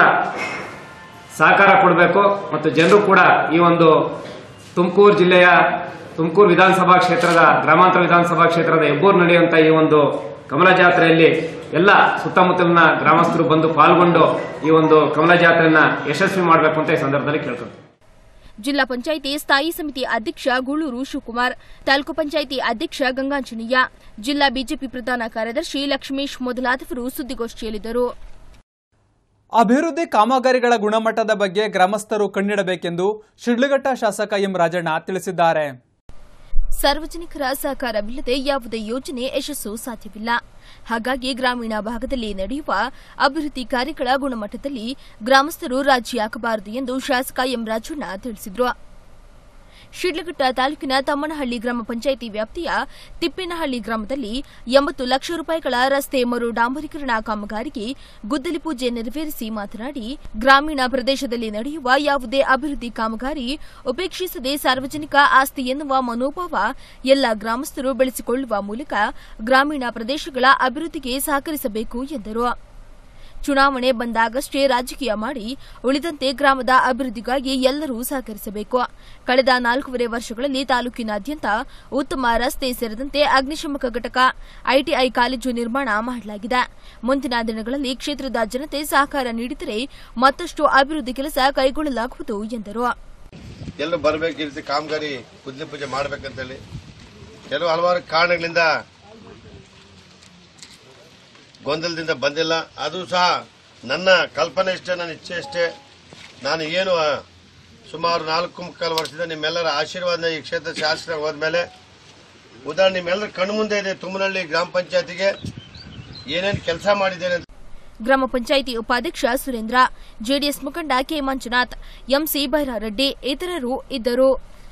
ಸಹಕಾರ ಕೊಡಬೇಕು ಮತ್ತು ಜನರು ಕೂಡ ಈ ಒಂದು ತುಮಕೂರು ಜಿಲ್ಲೆಯ ತುಮಕೂರು ವಿಧಾನಸಭಾ ಕ್ಷೇತ್ರದ ಗ್ರಾಮಾಂತರ ವಿಧಾನಸಭಾ ಕ್ಷೇತ್ರದ ಹೆಬ್ಬೂರು ನಡೆಯುವಂತ ಈ ಒಂದು ಕಮಲ ಜಾತ್ರೆಯಲ್ಲಿ ಎಲ್ಲ ಸುತ್ತಮುತ್ತಲಿನ ಗ್ರಾಮಸ್ಥರು ಬಂದು ಪಾಲ್ಗೊಂಡು ಈ ಒಂದು ಕಮಲ ಜಾತ್ರೆಯನ್ನ ಯಶಸ್ವಿ ಮಾಡಬೇಕು ಅಂತ ಈ ಸಂದರ್ಭದಲ್ಲಿ ಕೇಳ್ಕೊಂಡು ಜಿಲ್ಲಾ ಪಂಚಾಯಿತಿ ಸ್ಥಾಯಿ ಸಮಿತಿ ಅಧ್ಯಕ್ಷ ಗೂಳೂರು ಶಿವಕುಮಾರ್ ತಾಲೂಕು ಪಂಚಾಯಿತಿ ಅಧ್ಯಕ್ಷ ಗಂಗಾಂಜನೇಯ ಜಿಲ್ಲಾ ಬಿಜೆಪಿ ಪ್ರಧಾನ ಕಾರ್ಯದರ್ಶಿ ಲಕ್ಷ್ಮೀಶ್ ಮೊದಲಾದವರು ಸುದ್ದಿಗೋಷ್ಠಿಯಲ್ಲಿದ್ದರು ಅಭಿವೃದ್ಧಿ ಕಾಮಗಾರಿಗಳ ಗುಣಮಟ್ಟದ ಬಗ್ಗೆ ಗ್ರಾಮಸ್ಥರು ಕಣ್ಣಿಡಬೇಕೆಂದು ಶಿಡ್ಲಘಟ್ಟ ಶಾಸಕ ಎಂ ರಾಜಣ್ಣ ತಿಳಿಸಿದ್ದಾರೆ ಸಾರ್ವಜನಿಕರ ಸಹಕಾರವಿಲ್ಲದೆ ಯಾವುದೇ ಯೋಜನೆ ಯಶಸ್ಸು ಸಾಧ್ಯವಿಲ್ಲ ಹಾಗಾಗಿ ಗ್ರಾಮೀಣ ಭಾಗದಲ್ಲಿ ನಡೆಯುವ ಅಭಿವೃದ್ಧಿ ಕಾರ್ಯಗಳ ಗುಣಮಟ್ಟದಲ್ಲಿ ಗ್ರಾಮಸ್ಥರು ರಾಜಿ ಹಾಕಬಾರದು ಎಂದು ಶಾಸಕ ಎಂ ರಾಜಣ್ಣ ತಿಳಿಸಿದರು ಶಿಡ್ಲಘಟ್ಟ ತಾಲೂಕಿನ ತಮ್ಮನಹಳ್ಳಿ ಗ್ರಾಮ ಪಂಚಾಯಿತಿ ವ್ಯಾಪ್ತಿಯ ತಿಪ್ಪೇನಹಳ್ಳಿ ಗ್ರಾಮದಲ್ಲಿ ಎಂಬತ್ತು ಲಕ್ಷ ರೂಪಾಯಿಗಳ ರಸ್ತೆ ಮರು ಡಾಂಬರೀಕರಣ ಕಾಮಗಾರಿಗೆ ಗುದ್ದಲಿ ಪೂಜೆ ನೆರವೇರಿಸಿ ಮಾತನಾಡಿ ಗ್ರಾಮೀಣ ಪ್ರದೇಶದಲ್ಲಿ ನಡೆಯುವ ಯಾವುದೇ ಅಭಿವೃದ್ಧಿ ಕಾಮಗಾರಿ ಉಪೇಕ್ಷಿಸದೆ ಸಾರ್ವಜನಿಕ ಆಸ್ತಿ ಎನ್ನುವ ಮನೋಭಾವ ಎಲ್ಲ ಗ್ರಾಮಸ್ಥರು ಬೆಳೆಸಿಕೊಳ್ಳುವ ಮೂಲಕ ಗ್ರಾಮೀಣ ಪ್ರದೇಶಗಳ ಅಭಿವೃದ್ಧಿಗೆ ಸಹಕರಿಸಬೇಕು ಎಂದರು ಚುನಾವಣೆ ಬಂದಾಗಷ್ಟೇ ರಾಜಕೀಯ ಮಾಡಿ ಉಳಿದಂತೆ ಗ್ರಾಮದ ಅಭಿವೃದ್ಧಿಗಾಗಿ ಎಲ್ಲರೂ ಸಹಕರಿಸಬೇಕು ಕಳೆದ ನಾಲ್ಕೂವರೆ ವರ್ಷಗಳಲ್ಲಿ ತಾಲೂಕಿನಾದ್ಯಂತ ಉತ್ತಮ ರಸ್ತೆ ಸೇರಿದಂತೆ ಅಗ್ನಿಶಾಮಕ ಘಟಕ ಐಟಿಐ ಕಾಲೇಜು ನಿರ್ಮಾಣ ಮಾಡಲಾಗಿದೆ ಮುಂದಿನ ದಿನಗಳಲ್ಲಿ ಕ್ಷೇತ್ರದ ಜನತೆ ಸಹಕಾರ ನೀಡಿದರೆ ಮತ್ತಷ್ಟು ಅಭಿವೃದ್ಧಿ ಕೆಲಸ ಕೈಗೊಳ್ಳಲಾಗುವುದು ಎಂದರು ಎಲ್ಲರೂ ಬರಬೇಕು ಈ ರೀತಿ ಕಾಮಗಾರಿ ಗುದ್ದಲಿ ಪೂಜೆ ಮಾಡ್ಬೇಕಂತೇಳಿ ಕೆಲವು ಹಲವಾರು ಕಾರಣಗಳಿಂದ ಗೊಂದಲದಿಂದ ಬಂದಿಲ್ಲ ಅದು ಸಹ ನನ್ನ ಕಲ್ಪನೆ ಇಷ್ಟೇ ನನ್ನ ಇಚ್ಛೆ ಅಷ್ಟೇ ನಾನು ಏನು ಆ, ಸುಮಾರು ನಾಲ್ಕು ಮುಕ್ಕಾಲು ವರ್ಷದಿಂದ ನಿಮ್ಮೆಲ್ಲರ ಆಶೀರ್ವಾದ ಈ ಕ್ಷೇತ್ರ ಶಾಸಕ ಹೋದ್ಮೇಲೆ ಉದಾಹರಣೆ ನಿಮ್ಮೆಲ್ಲರ ಕಣ್ಮುಂದೆ ಇದೆ ತುಮ್ಮನಹಳ್ಳಿ ಗ್ರಾಮ ಪಂಚಾಯತಿಗೆ ಏನೇನು ಕೆಲಸ ಮಾಡಿದ್ದೇನೆ ಅಂತ ಗ್ರಾಮ ಪಂಚಾಯಿತಿ ಉಪಾಧ್ಯಕ್ಷ ಸುರೇಂದ್ರ ಜೆಡಿಎಸ್ ಮುಖಂಡ ಕೆ ಮಂಜುನಾಥ್ ಎಂಸಿ ಬೈರಾರೆಡ್ಡಿ ಇತರರು ಇದ್ದರು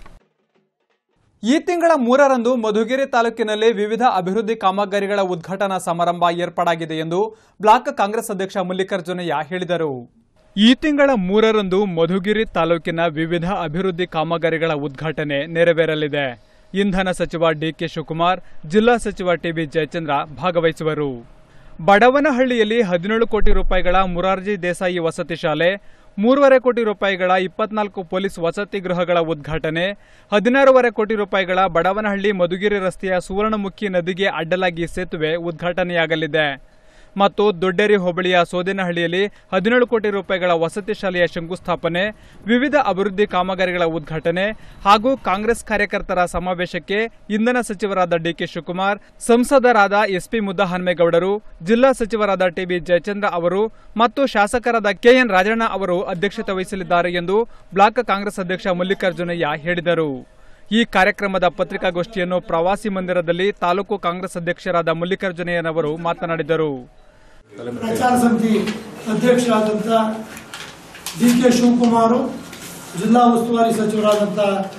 ಈ ತಿಂಗಳ ಮೂರರಂದು ಮಧುಗಿರಿ ತಾಲೂಕಿನಲ್ಲಿ ವಿವಿಧ ಅಭಿವೃದ್ಧಿ ಕಾಮಗಾರಿಗಳ ಉದ್ಘಾಟನಾ ಸಮಾರಂಭ ಏರ್ಪಾಡಾಗಿದೆ ಎಂದು ಬ್ಲಾಕ್ ಕಾಂಗ್ರೆಸ್ ಅಧ್ಯಕ್ಷ ಮಲ್ಲಿಕಾರ್ಜುನಯ್ಯ ಹೇಳಿದರು ಈ ತಿಂಗಳ ಮೂರರಂದು ಮಧುಗಿರಿ ತಾಲೂಕಿನ ವಿವಿಧ ಅಭಿವೃದ್ಧಿ ಕಾಮಗಾರಿಗಳ ಉದ್ಘಾಟನೆ ನೆರವೇರಲಿದೆ ಇಂಧನ ಸಚಿವ ಡಿಕೆ ಶಿವಕುಮಾರ್ ಜಿಲ್ಲಾ ಸಚಿವ ಟಿಬಿ ಜಯಚಂದ್ರ ಭಾಗವಹಿಸುವರು ಬಡವನಹಳ್ಳಿಯಲ್ಲಿ ಹದಿನೇಳು ಕೋಟಿ ರೂಪಾಯಿಗಳ ಮುರಾರ್ಜಿ ದೇಸಾಯಿ ವಸತಿ ಶಾಲೆ ಮೂರುವರೆ ಕೋಟಿ ರೂಪಾಯಿಗಳ ಇಪ್ಪತ್ನಾಲ್ಕು ಪೊಲೀಸ್ ವಸತಿ ಗೃಹಗಳ ಉದ್ಘಾಟನೆ ಹದಿನಾರೂವರೆ ಕೋಟಿ ರೂಪಾಯಿಗಳ ಬಡವನಹಳ್ಳಿ ಮಧುಗಿರಿ ರಸ್ತೆಯ ಸುವರ್ಣಮುಖಿ ನದಿಗೆ ಅಡ್ಡಲಾಗಿ ಸೇತುವೆ ಉದ್ಘಾಟನೆಯಾಗಲಿದೆ ಮತ್ತು ದೊಡ್ಡೇರಿ ಹೋಬಳಿಯ ಸೋದೇನಹಳ್ಳಿಯಲ್ಲಿ ಹದಿನೇಳು ಕೋಟಿ ರೂಪಾಯಿಗಳ ವಸತಿ ಶಾಲೆಯ ಶಂಕುಸ್ಥಾಪನೆ ವಿವಿಧ ಅಭಿವೃದ್ಧಿ ಕಾಮಗಾರಿಗಳ ಉದ್ಘಾಟನೆ ಹಾಗೂ ಕಾಂಗ್ರೆಸ್ ಕಾರ್ಯಕರ್ತರ ಸಮಾವೇಶಕ್ಕೆ ಇಂಧನ ಸಚಿವರಾದ ಡಿಕೆ ಶಿವಕುಮಾರ್ ಸಂಸದರಾದ ಎಸ್ಪಿ ಮುದ್ದಹನುಮೇಗೌಡರು ಜಿಲ್ಲಾ ಸಚಿವರಾದ ಟಿಬಿ ಜಯಚಂದ್ರ ಅವರು ಮತ್ತು ಶಾಸಕರಾದ ಕೆಎನ್ ರಾಜಣ್ಣ ಅವರು ಅಧ್ಯಕ್ಷತೆ ವಹಿಸಲಿದ್ದಾರೆ ಎಂದು ಬ್ಲಾಕ್ ಕಾಂಗ್ರೆಸ್ ಅಧ್ಯಕ್ಷ ಮಲ್ಲಿಕಾರ್ಜುನಯ್ಯ ಹೇಳಿದರು ಈ ಕಾರ್ಯಕ್ರಮದ ಪತ್ರಿಕಾಗೋಷ್ಠಿಯನ್ನು ಪ್ರವಾಸಿ ಮಂದಿರದಲ್ಲಿ ತಾಲೂಕು ಕಾಂಗ್ರೆಸ್ ಅಧ್ಯಕ್ಷರಾದ ಮಲ್ಲಿಕಾರ್ಜುನಯ್ಯನವರು ಮಾತನಾಡಿದರು ಪ್ರಚಾರ ಸಮಿತಿ ಅಧ್ಯಕ್ಷರಾದಂಥ ಡಿ ಕೆ ಶಿವಕುಮಾರ್ ಜಿಲ್ಲಾ ಉಸ್ತುವಾರಿ ಸಚಿವರಾದಂಥ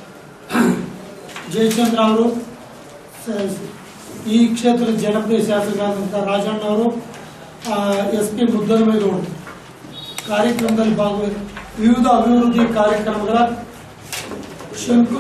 ಜಯಚಂದ್ರ ಅವರು ಸ- ಈ ಕ್ಷೇತ್ರದ ಜನಪ್ರಿಯ ಶಾಸಕರಾದಂಥ ರಾಜಣ್ಣ ಅವರು ಎಸ್ ಪಿ ಮುದ್ದನಮೇಗೌಡರು ಕಾರ್ಯಕ್ರಮದಲ್ಲಿ ಭಾಗವಹಿಸಿ ವಿವಿಧ ಅಭಿವೃದ್ಧಿ ಕಾರ್ಯಕ್ರಮಗಳ ಶಂಕು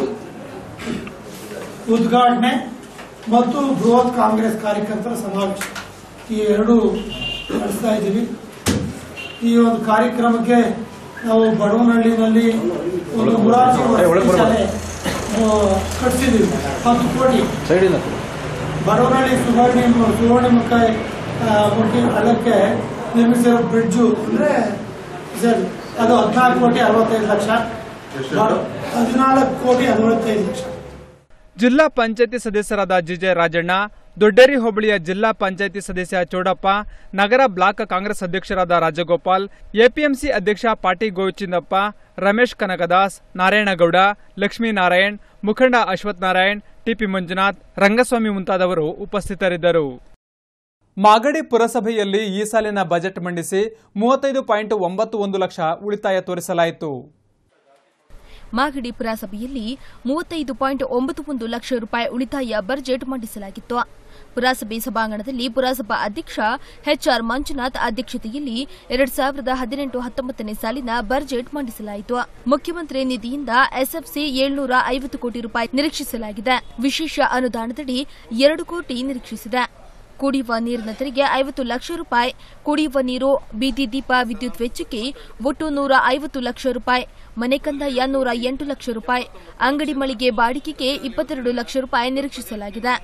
ಉದ್ಘಾಟನೆ ಮತ್ತು ಬೃಹತ್ ಕಾಂಗ್ರೆಸ್ ಕಾರ್ಯಕರ್ತರ ಸಮಾವೇಶ ಈ ಎರಡು ನಡೆಸ್ತಾ ಇದ್ದೀವಿ ಈ ಒಂದು ಕಾರ್ಯಕ್ರಮಕ್ಕೆ ನಾವು ಬಡವನಹಳ್ಳಿನಲ್ಲಿ ಒಂದು ಮುರಾರ್ಜಿ ವಸತಿ ಶಾಲೆ ಆ, ಕಟ್ಸಿದ್ದೀವಿ ಹತ್ತು ಕೋಟಿ ಬಡವನಹಳ್ಳಿ ಸುವರ್ಣ ಸುವರ್ಣಮುಖ ಆ, ಮುಖಿ ಹಳ್ಳಕ್ಕೆ ನಿರ್ಮಿಸಿರೋ ಬ್ರಿಡ್ಜು ಅಂದ್ರೆ ಸರ್ ಅದು ಹದಿನಾಲ್ಕು ಕೋಟಿ ಅರವತ್ತೈದು ಲಕ್ಷ ಹದಿನಾಲ್ಕು ಕೋಟಿ ಅರವತ್ತೈದು ಲಕ್ಷ ಜಿಲ್ಲಾ ಪಂಚಾಯತಿ ಸದಸ್ಯರಾದ ಜಿಜೆ ರಾಜಣ್ಣ ದೊಡ್ಡೇರಿ ಹೋಬಳಿಯ ಜಿಲ್ಲಾ ಪಂಚಾಯತಿ ಸದಸ್ಯ ಚೌಡಪ್ಪ ನಗರ ಬ್ಲಾಕ್ ಕಾಂಗ್ರೆಸ್ ಅಧ್ಯಕ್ಷರಾದ ರಾಜಗೋಪಾಲ್ ಎಪಿಎಂಸಿ ಅಧ್ಯಕ್ಷ ಪಾಟಿ ಗೋವಿಚಿಂದಪ್ಪ ರಮೇಶ್ ಕನಕದಾಸ್ ನಾರಾಯಣಗೌಡ ಲಕ್ಷ್ಮೀನಾರಾಯಣ್ ಮುಖಂಡ ಅಶ್ವಥ್ ನಾರಾಯಣ್ ಟಿಪಿ ಮಂಜುನಾಥ್ ರಂಗಸ್ವಾಮಿ ಮುಂತಾದವರು ಉಪಸ್ಥಿತರಿದ್ದರು ಮಾಗಡಿ ಪುರಸಭೆಯಲ್ಲಿ ಈ ಸಾಲಿನ ಬಜೆಟ್ ಮಂಡಿಸಿ ಮೂವತ್ತೈದು ಪಾಯಿಂಟ್ ಒಂಬತ್ತು ಒಂದು ಲಕ್ಷ ಉಳಿತಾಯ ತೋರಿಸಲಾಯಿತು ಮಾಗಡಿ ಪುರಸಭೆಯಲ್ಲಿ ಮೂವತ್ತೈದು ಪಾಯಿಂಟ್ ಒಂಬತ್ತು ಒಂದು ಲಕ್ಷ ರೂಪಾಯಿ ಉಳಿತಾಯ ಬಜೆಟ್ ಮಂಡಿಸಲಾಗಿತ್ತು ಪುರಸಭೆ ಸಭಾಂಗಣದಲ್ಲಿ ಪುರಸಭಾ ಅಧ್ಯಕ್ಷ ಎಚ್ಆರ್ ಮಂಜುನಾಥ್ ಅಧ್ಯಕ್ಷತೆಯಲ್ಲಿ ಎರಡ್ ಸಾವಿರದ ಹದಿನೆಂಟು ಹತ್ತೊಂಬತ್ತನೇ ಸಾಲಿನ ಬಜೆಟ್ ಮಂಡಿಸಲಾಯಿತು ಮುಖ್ಯಮಂತ್ರಿ ನಿಧಿಯಿಂದ ಎಸ್ಎಫ್ಸಿ ಏಳ್ನೂರ ಐವತ್ತು ಕೋಟಿ ರೂಪಾಯಿ ನಿರೀಕ್ಷಿಸಲಾಗಿದೆ ವಿಶೇಷ ಅನುದಾನದಡಿ ಎರಡು ಕೋಟಿ ನಿರೀಕ್ಷಿಸಿದೆ ಕುಡಿಯುವ ನೀರಿನ ತೆರಿಗೆ ಐವತ್ತು ಲಕ್ಷ ರೂಪಾಯಿ ಕುಡಿಯುವ ನೀರು ಬೀದಿ ದೀಪ ವಿದ್ಯುತ್ ವೆಚ್ಚಕ್ಕೆ ಒಟ್ಟು ನೂರ ಐವತ್ತು ಲಕ್ಷ ರೂಪಾಯಿ ಮನೆ ಕಂದಾಯ ನೂರ ಎಂಟು ಲಕ್ಷ ರೂಪಾಯಿ ಅಂಗಡಿ ಮಳಿಗೆ ಬಾಡಿಗೆಗೆ ಇಪ್ಪತ್ತೆರಡು ಲಕ್ಷ ರೂಪಾಯಿ ನಿರೀಕ್ಷಿಸಲಾಗಿದೆ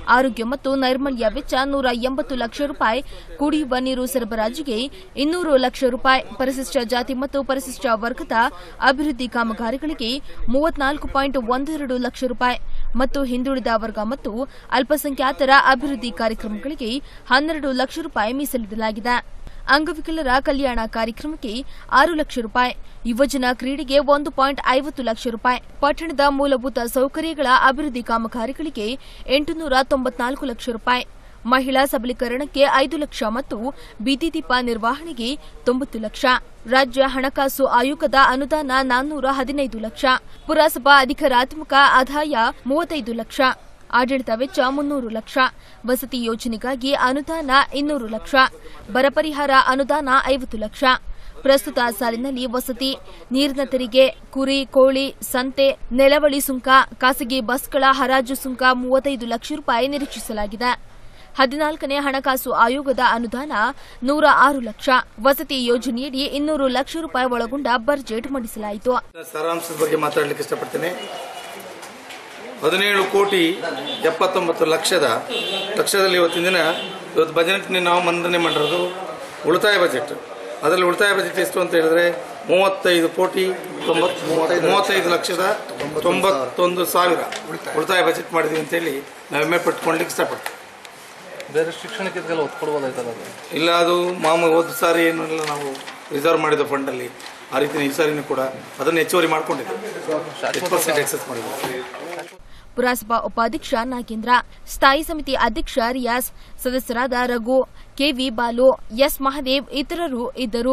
ಆರೋಗ್ಯ ಮತ್ತು ನೈರ್ಮಲ್ಯ ವೆಚ್ಚ ನೂರ ಎಂಬತ್ತು ಲಕ್ಷ ರೂಪಾಯಿ ಕುಡಿಯುವ ನೀರು ಸರಬರಾಜಿಗೆ ಇನ್ನೂರು ಲಕ್ಷ ರೂಪಾಯಿ ಪರಿಶಿಷ್ಟ ಜಾತಿ ಮತ್ತು ಪರಿಶಿಷ್ಟ ವರ್ಗದ ಅಭಿವೃದ್ಧಿ ಕಾಮಗಾರಿಗಳಿಗೆ ಮೂವತ್ನಾಲ್ಕು ಪಾಯಿಂಟ್ ಒಂದೆರಡು ಲಕ್ಷ ರೂಪಾಯಿ ಮತ್ತು ಹಿಂದುಳಿದ ವರ್ಗ ಮತ್ತು ಅಲ್ಪಸಂಖ್ಯಾತರ ಅಭಿವೃದ್ಧಿ ಕಾರ್ಯಕ್ರಮಗಳಿಗೆ ಹನ್ನೆರಡು ಲಕ್ಷ ರೂಪಾಯಿ ಮೀಸಲಿಡಲಾಗಿದೆ ಅಂಗವಿಕಲರ ಕಲ್ಯಾಣ ಕಾರ್ಯಕ್ರಮಕ್ಕೆ ಆರು ಲಕ್ಷ ರೂಪಾಯಿ ಯುವಜನ ಕ್ರೀಡೆಗೆ ಒಂದು ಪಾಯಿಂಟ್ ಐವತ್ತು ಲಕ್ಷ ರೂಪಾಯಿ ಪಟ್ಟಣದ ಮೂಲಭೂತ ಸೌಕರ್ಯಗಳ ಅಭಿವೃದ್ಧಿ ಕಾಮಗಾರಿಗಳಿಗೆ ಎಂಟುನೂರ ತೊಂಬತ್ನಾಲ್ಕು ಲಕ್ಷ ರೂಪಾಯಿ ಮಹಿಳಾ ಸಬಲೀಕರಣಕ್ಕೆ ಐದು ಲಕ್ಷ ಮತ್ತು ಬೀದಿ ದೀಪ ನಿರ್ವಹಣೆಗೆ ತೊಂಬತ್ತು ಲಕ್ಷ ರಾಜ್ಯ ಹಣಕಾಸು ಆಯೋಗದ ಅನುದಾನ ನಾನ್ನೂರ ಹದಿನೈದು ಲಕ್ಷ ಪುರಸಭಾ ಅಧಿಕಾರಾತ್ಮಕ ಆದಾಯ ಮೂವತ್ತೈದು ಲಕ್ಷ ಆಡಳಿತ ವೆಚ್ಚ ಮುನ್ನೂರು ಲಕ್ಷ ವಸತಿ ಯೋಜನೆಗಾಗಿ ಅನುದಾನ ಇನ್ನೂರು ಲಕ್ಷ ಬರ ಪರಿಹಾರ ಅನುದಾನ ಐವತ್ತು ಲಕ್ಷ ಪ್ರಸ್ತುತ ಸಾಲಿನಲ್ಲಿ ವಸತಿ ನೀರಿನ ತೆರಿಗೆ ಕುರಿ ಕೋಳಿ ಸಂತೆ ನೆಲವಳಿ ಸುಂಕ ಖಾಸಗಿ ಬಸ್ಗಳ ಹರಾಜು ಸುಂಕ ಮೂವತ್ತೈದು ಲಕ್ಷ ರೂಪಾಯಿ ನಿರೀಕ್ಷಿಸಲಾಗಿದೆ ಹದಿನಾಲ್ಕನೇ ಹಣಕಾಸು ಆಯೋಗದ ಅನುದಾನ ನೂರ ಆರು ಲಕ್ಷ ವಸತಿ ಯೋಜನೆಯಡಿ ಇನ್ನೂರು ಲಕ್ಷ ರೂಪಾಯಿ ಒಳಗೊಂಡ ಬಜೆಟ್ ಮಂಡಿಸಲಾಯಿತು ಸಾರಾಂಶದ ಬಗ್ಗೆ ಮಾತಾಡಲಿಕ್ಕೆ ಇಷ್ಟಪಡ್ತೇನೆ ಹದಿನೇಳು ಕೋಟಿ ಎಪ್ಪತ್ತೊಂಬತ್ತು ಲಕ್ಷದ ಲಕ್ಷದಲ್ಲಿ ಇವತ್ತಿನ ದಿನ ಇವತ್ತು ಬಜೆಟ್ನ ನಾವು ಮಂಡನೆ ಮಾಡಿರೋದು ಉಳಿತಾಯ ಬಜೆಟ್ ಅದರಲ್ಲಿ ಉಳಿತಾಯ ಬಜೆಟ್ ಎಷ್ಟು ಅಂತ ಹೇಳಿದ್ರೆ ಮೂವತ್ತೈದು ಕೋಟಿ ತೊಂಬತ್ ಮೂವತ್ತೈದು ಲಕ್ಷದ ತೊಂಬತ್ತೊಂದು ಸಾವಿರ ಉಳಿತಾಯ ಬಜೆಟ್ ಮಾಡಿದ್ವಿ ಅಂತೇಳಿ ನಾವು ಹೆಮ್ಮೆ ಪಟ್ಕೊಳ್ಲಿಕ್ಕೆ ಇಷ್ಟಪಡ್ತೀವಿ ಬೇರೆ ಶಿಕ್ಷಣಕ್ಕೆಲ್ಲ ಒತ್ತು ಕೊಡ್ಬೋದಾಯ್ತಲ್ಲ ಅದು ಇಲ್ಲ ಅದು ಮಾಮೂಲು ಹೋದ ಸಾರಿ ಏನೆಲ್ಲ ನಾವು ರಿಸರ್ವ್ ಮಾಡಿದ ಫಂಡಲ್ಲಿ ಆ ರೀತಿ ಈ ಸಾರಿನೂ ಕೂಡ ಅದನ್ನು ಹೆಚ್ಚುವರಿ ಮಾಡ್ಕೊಂಡಿದ್ದೀವಿ ಪರ್ಸೆಂಟ್ ಎಕ್ಸೆಸ್ ಮಾಡಿದ್ದೀವಿ ಪುರಸಭಾ ಉಪಾಧ್ಯಕ್ಷ ನಾಗೇಂದ್ರ ಸ್ಥಾಯಿ ಸಮಿತಿ ಅಧ್ಯಕ್ಷ ರಿಯಾಸ್ ಸದಸ್ಯರಾದ ರಘು ಕೆವಿ ಬಾಲು ಎಸ್ ಮಹದೇವ್ ಇತರರು ಇದ್ದರು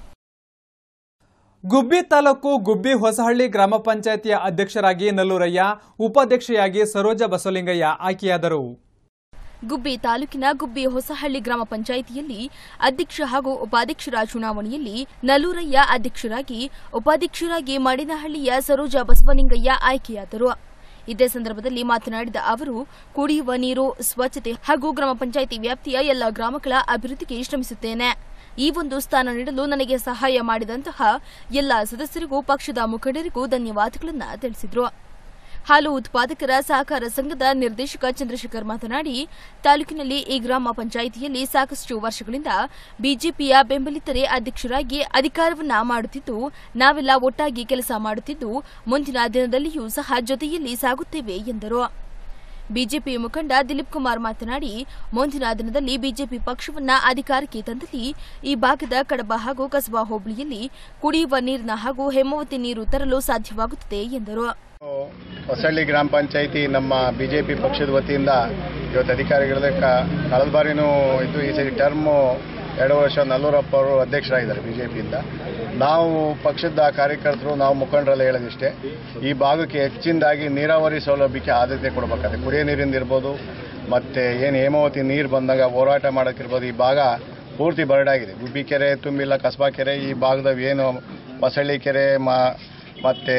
ಗುಬ್ಬಿ ತಾಲೂಕು ಗುಬ್ಬಿ ಹೊಸಹಳ್ಳಿ ಗ್ರಾಮ ಪಂಚಾಯಿತಿಯ ಅಧ್ಯಕ್ಷರಾಗಿ ನಲ್ಲೂರಯ್ಯ ಉಪಾಧ್ಯಕ್ಷೆಯಾಗಿ ಸರೋಜ ಬಸವಲಿಂಗಯ್ಯ ಆಯ್ಕೆಯಾದರು ಗುಬ್ಬಿ ತಾಲೂಕಿನ ಗುಬ್ಬಿ ಹೊಸಹಳ್ಳಿ ಗ್ರಾಮ ಪಂಚಾಯಿತಿಯಲ್ಲಿ ಅಧ್ಯಕ್ಷ ಹಾಗೂ ಉಪಾಧ್ಯಕ್ಷರ ಚುನಾವಣೆಯಲ್ಲಿ ನಲ್ಲೂರಯ್ಯ ಅಧ್ಯಕ್ಷರಾಗಿ ಉಪಾಧ್ಯಕ್ಷರಾಗಿ ಮಡಿನಹಳ್ಳಿಯ ಸರೋಜ ಬಸವಲಿಂಗಯ್ಯ ಆಯ್ಕೆಯಾದರು ಇದೇ ಸಂದರ್ಭದಲ್ಲಿ ಮಾತನಾಡಿದ ಅವರು ಕುಡಿಯುವ ನೀರು ಸ್ವಚ್ಛತೆ ಹಾಗೂ ಗ್ರಾಮ ಪಂಚಾಯಿತಿ ವ್ಯಾಪ್ತಿಯ ಎಲ್ಲ ಗ್ರಾಮಗಳ ಅಭಿವೃದ್ಧಿಗೆ ಶ್ರಮಿಸುತ್ತೇನೆ ಈ ಒಂದು ಸ್ಥಾನ ನೀಡಲು ನನಗೆ ಸಹಾಯ ಮಾಡಿದಂತಹ ಎಲ್ಲ ಸದಸ್ಯರಿಗೂ ಪಕ್ಷದ ಮುಖಂಡರಿಗೂ ಧನ್ಯವಾದಗಳನ್ನು ತಿಳಿಸಿದರು ಹಾಲು ಉತ್ಪಾದಕರ ಸಹಕಾರ ಸಂಘದ ನಿರ್ದೇಶಕ ಚಂದ್ರಶೇಖರ್ ಮಾತನಾಡಿ ತಾಲೂಕಿನಲ್ಲಿ ಈ ಗ್ರಾಮ ಪಂಚಾಯಿತಿಯಲ್ಲಿ ಸಾಕಷ್ಟು ವರ್ಷಗಳಿಂದ ಬಿಜೆಪಿಯ ಬೆಂಬಲಿತರೇ ಅಧ್ಯಕ್ಷರಾಗಿ ಅಧಿಕಾರವನ್ನ ಮಾಡುತ್ತಿದ್ದು ನಾವೆಲ್ಲ ಒಟ್ಟಾಗಿ ಕೆಲಸ ಮಾಡುತ್ತಿದ್ದು ಮುಂದಿನ ದಿನದಲ್ಲಿಯೂ ಸಹ ಜೊತೆಯಲ್ಲಿ ಸಾಗುತ್ತೇವೆ ಎಂದರು ಬಿಜೆಪಿ ಮುಖಂಡ ದಿಲೀಪ್ ಕುಮಾರ್ ಮಾತನಾಡಿ ಮುಂದಿನ ದಿನದಲ್ಲಿ ಬಿಜೆಪಿ ಪಕ್ಷವನ್ನ ಅಧಿಕಾರಕ್ಕೆ ತಂದಲ್ಲಿ ಈ ಭಾಗದ ಕಡಬ ಹಾಗೂ ಕಸಬಾ ಹೋಬಳಿಯಲ್ಲಿ ಕುಡಿಯುವ ನೀರಿನ ಹಾಗೂ ಹೇಮಾವತಿ ನೀರು ತರಲು ಸಾಧ್ಯವಾಗುತ್ತದೆ ಎಂದರು ಹೊಸಳ್ಳಿ ಗ್ರಾಮ ಪಂಚಾಯಿತಿ ನಮ್ಮ ಬಿಜೆಪಿ ಪಕ್ಷದ ವತಿಯಿಂದ ಇವತ್ತು ಅಧಿಕಾರಿಗಳ ಕಳೆದ ಬಾರಿನೂ ಇದ್ದು ಈ ಸರಿ ಟರ್ಮು ಎರಡು ವರ್ಷ ನಲ್ಲೂರಪ್ಪ ಅವರು ಅಧ್ಯಕ್ಷರಾಗಿದ್ದಾರೆ ಬಿಜೆಪಿಯಿಂದ ನಾವು ಪಕ್ಷದ ಕಾರ್ಯಕರ್ತರು ನಾವು ಮುಖಂಡರೆಲ್ಲ ಹೇಳೋದಿಷ್ಟೇ ಈ ಭಾಗಕ್ಕೆ ಹೆಚ್ಚಿನದಾಗಿ ನೀರಾವರಿ ಸೌಲಭ್ಯಕ್ಕೆ ಆದ್ಯತೆ ಕೊಡಬೇಕಾದ್ರೆ ಕುಡಿಯೋ ನೀರಿಂದ ಇರ್ಬೋದು ಮತ್ತು ಏನು ಹೇಮಾವತಿ ನೀರು ಬಂದಾಗ ಹೋರಾಟ ಮಾಡೋಕ್ಕಿರ್ಬೋದು ಈ ಭಾಗ ಪೂರ್ತಿ ಬರಡಾಗಿದೆ ಗುಬ್ಬಿ ಕೆರೆ ತುಂಬಿಲ್ಲ ಕಸಬಾ ಕೆರೆ ಈ ಭಾಗದ ಏನು ಹೊಸಳ್ಳಿ ಕೆರೆ ಮ ಮತ್ತು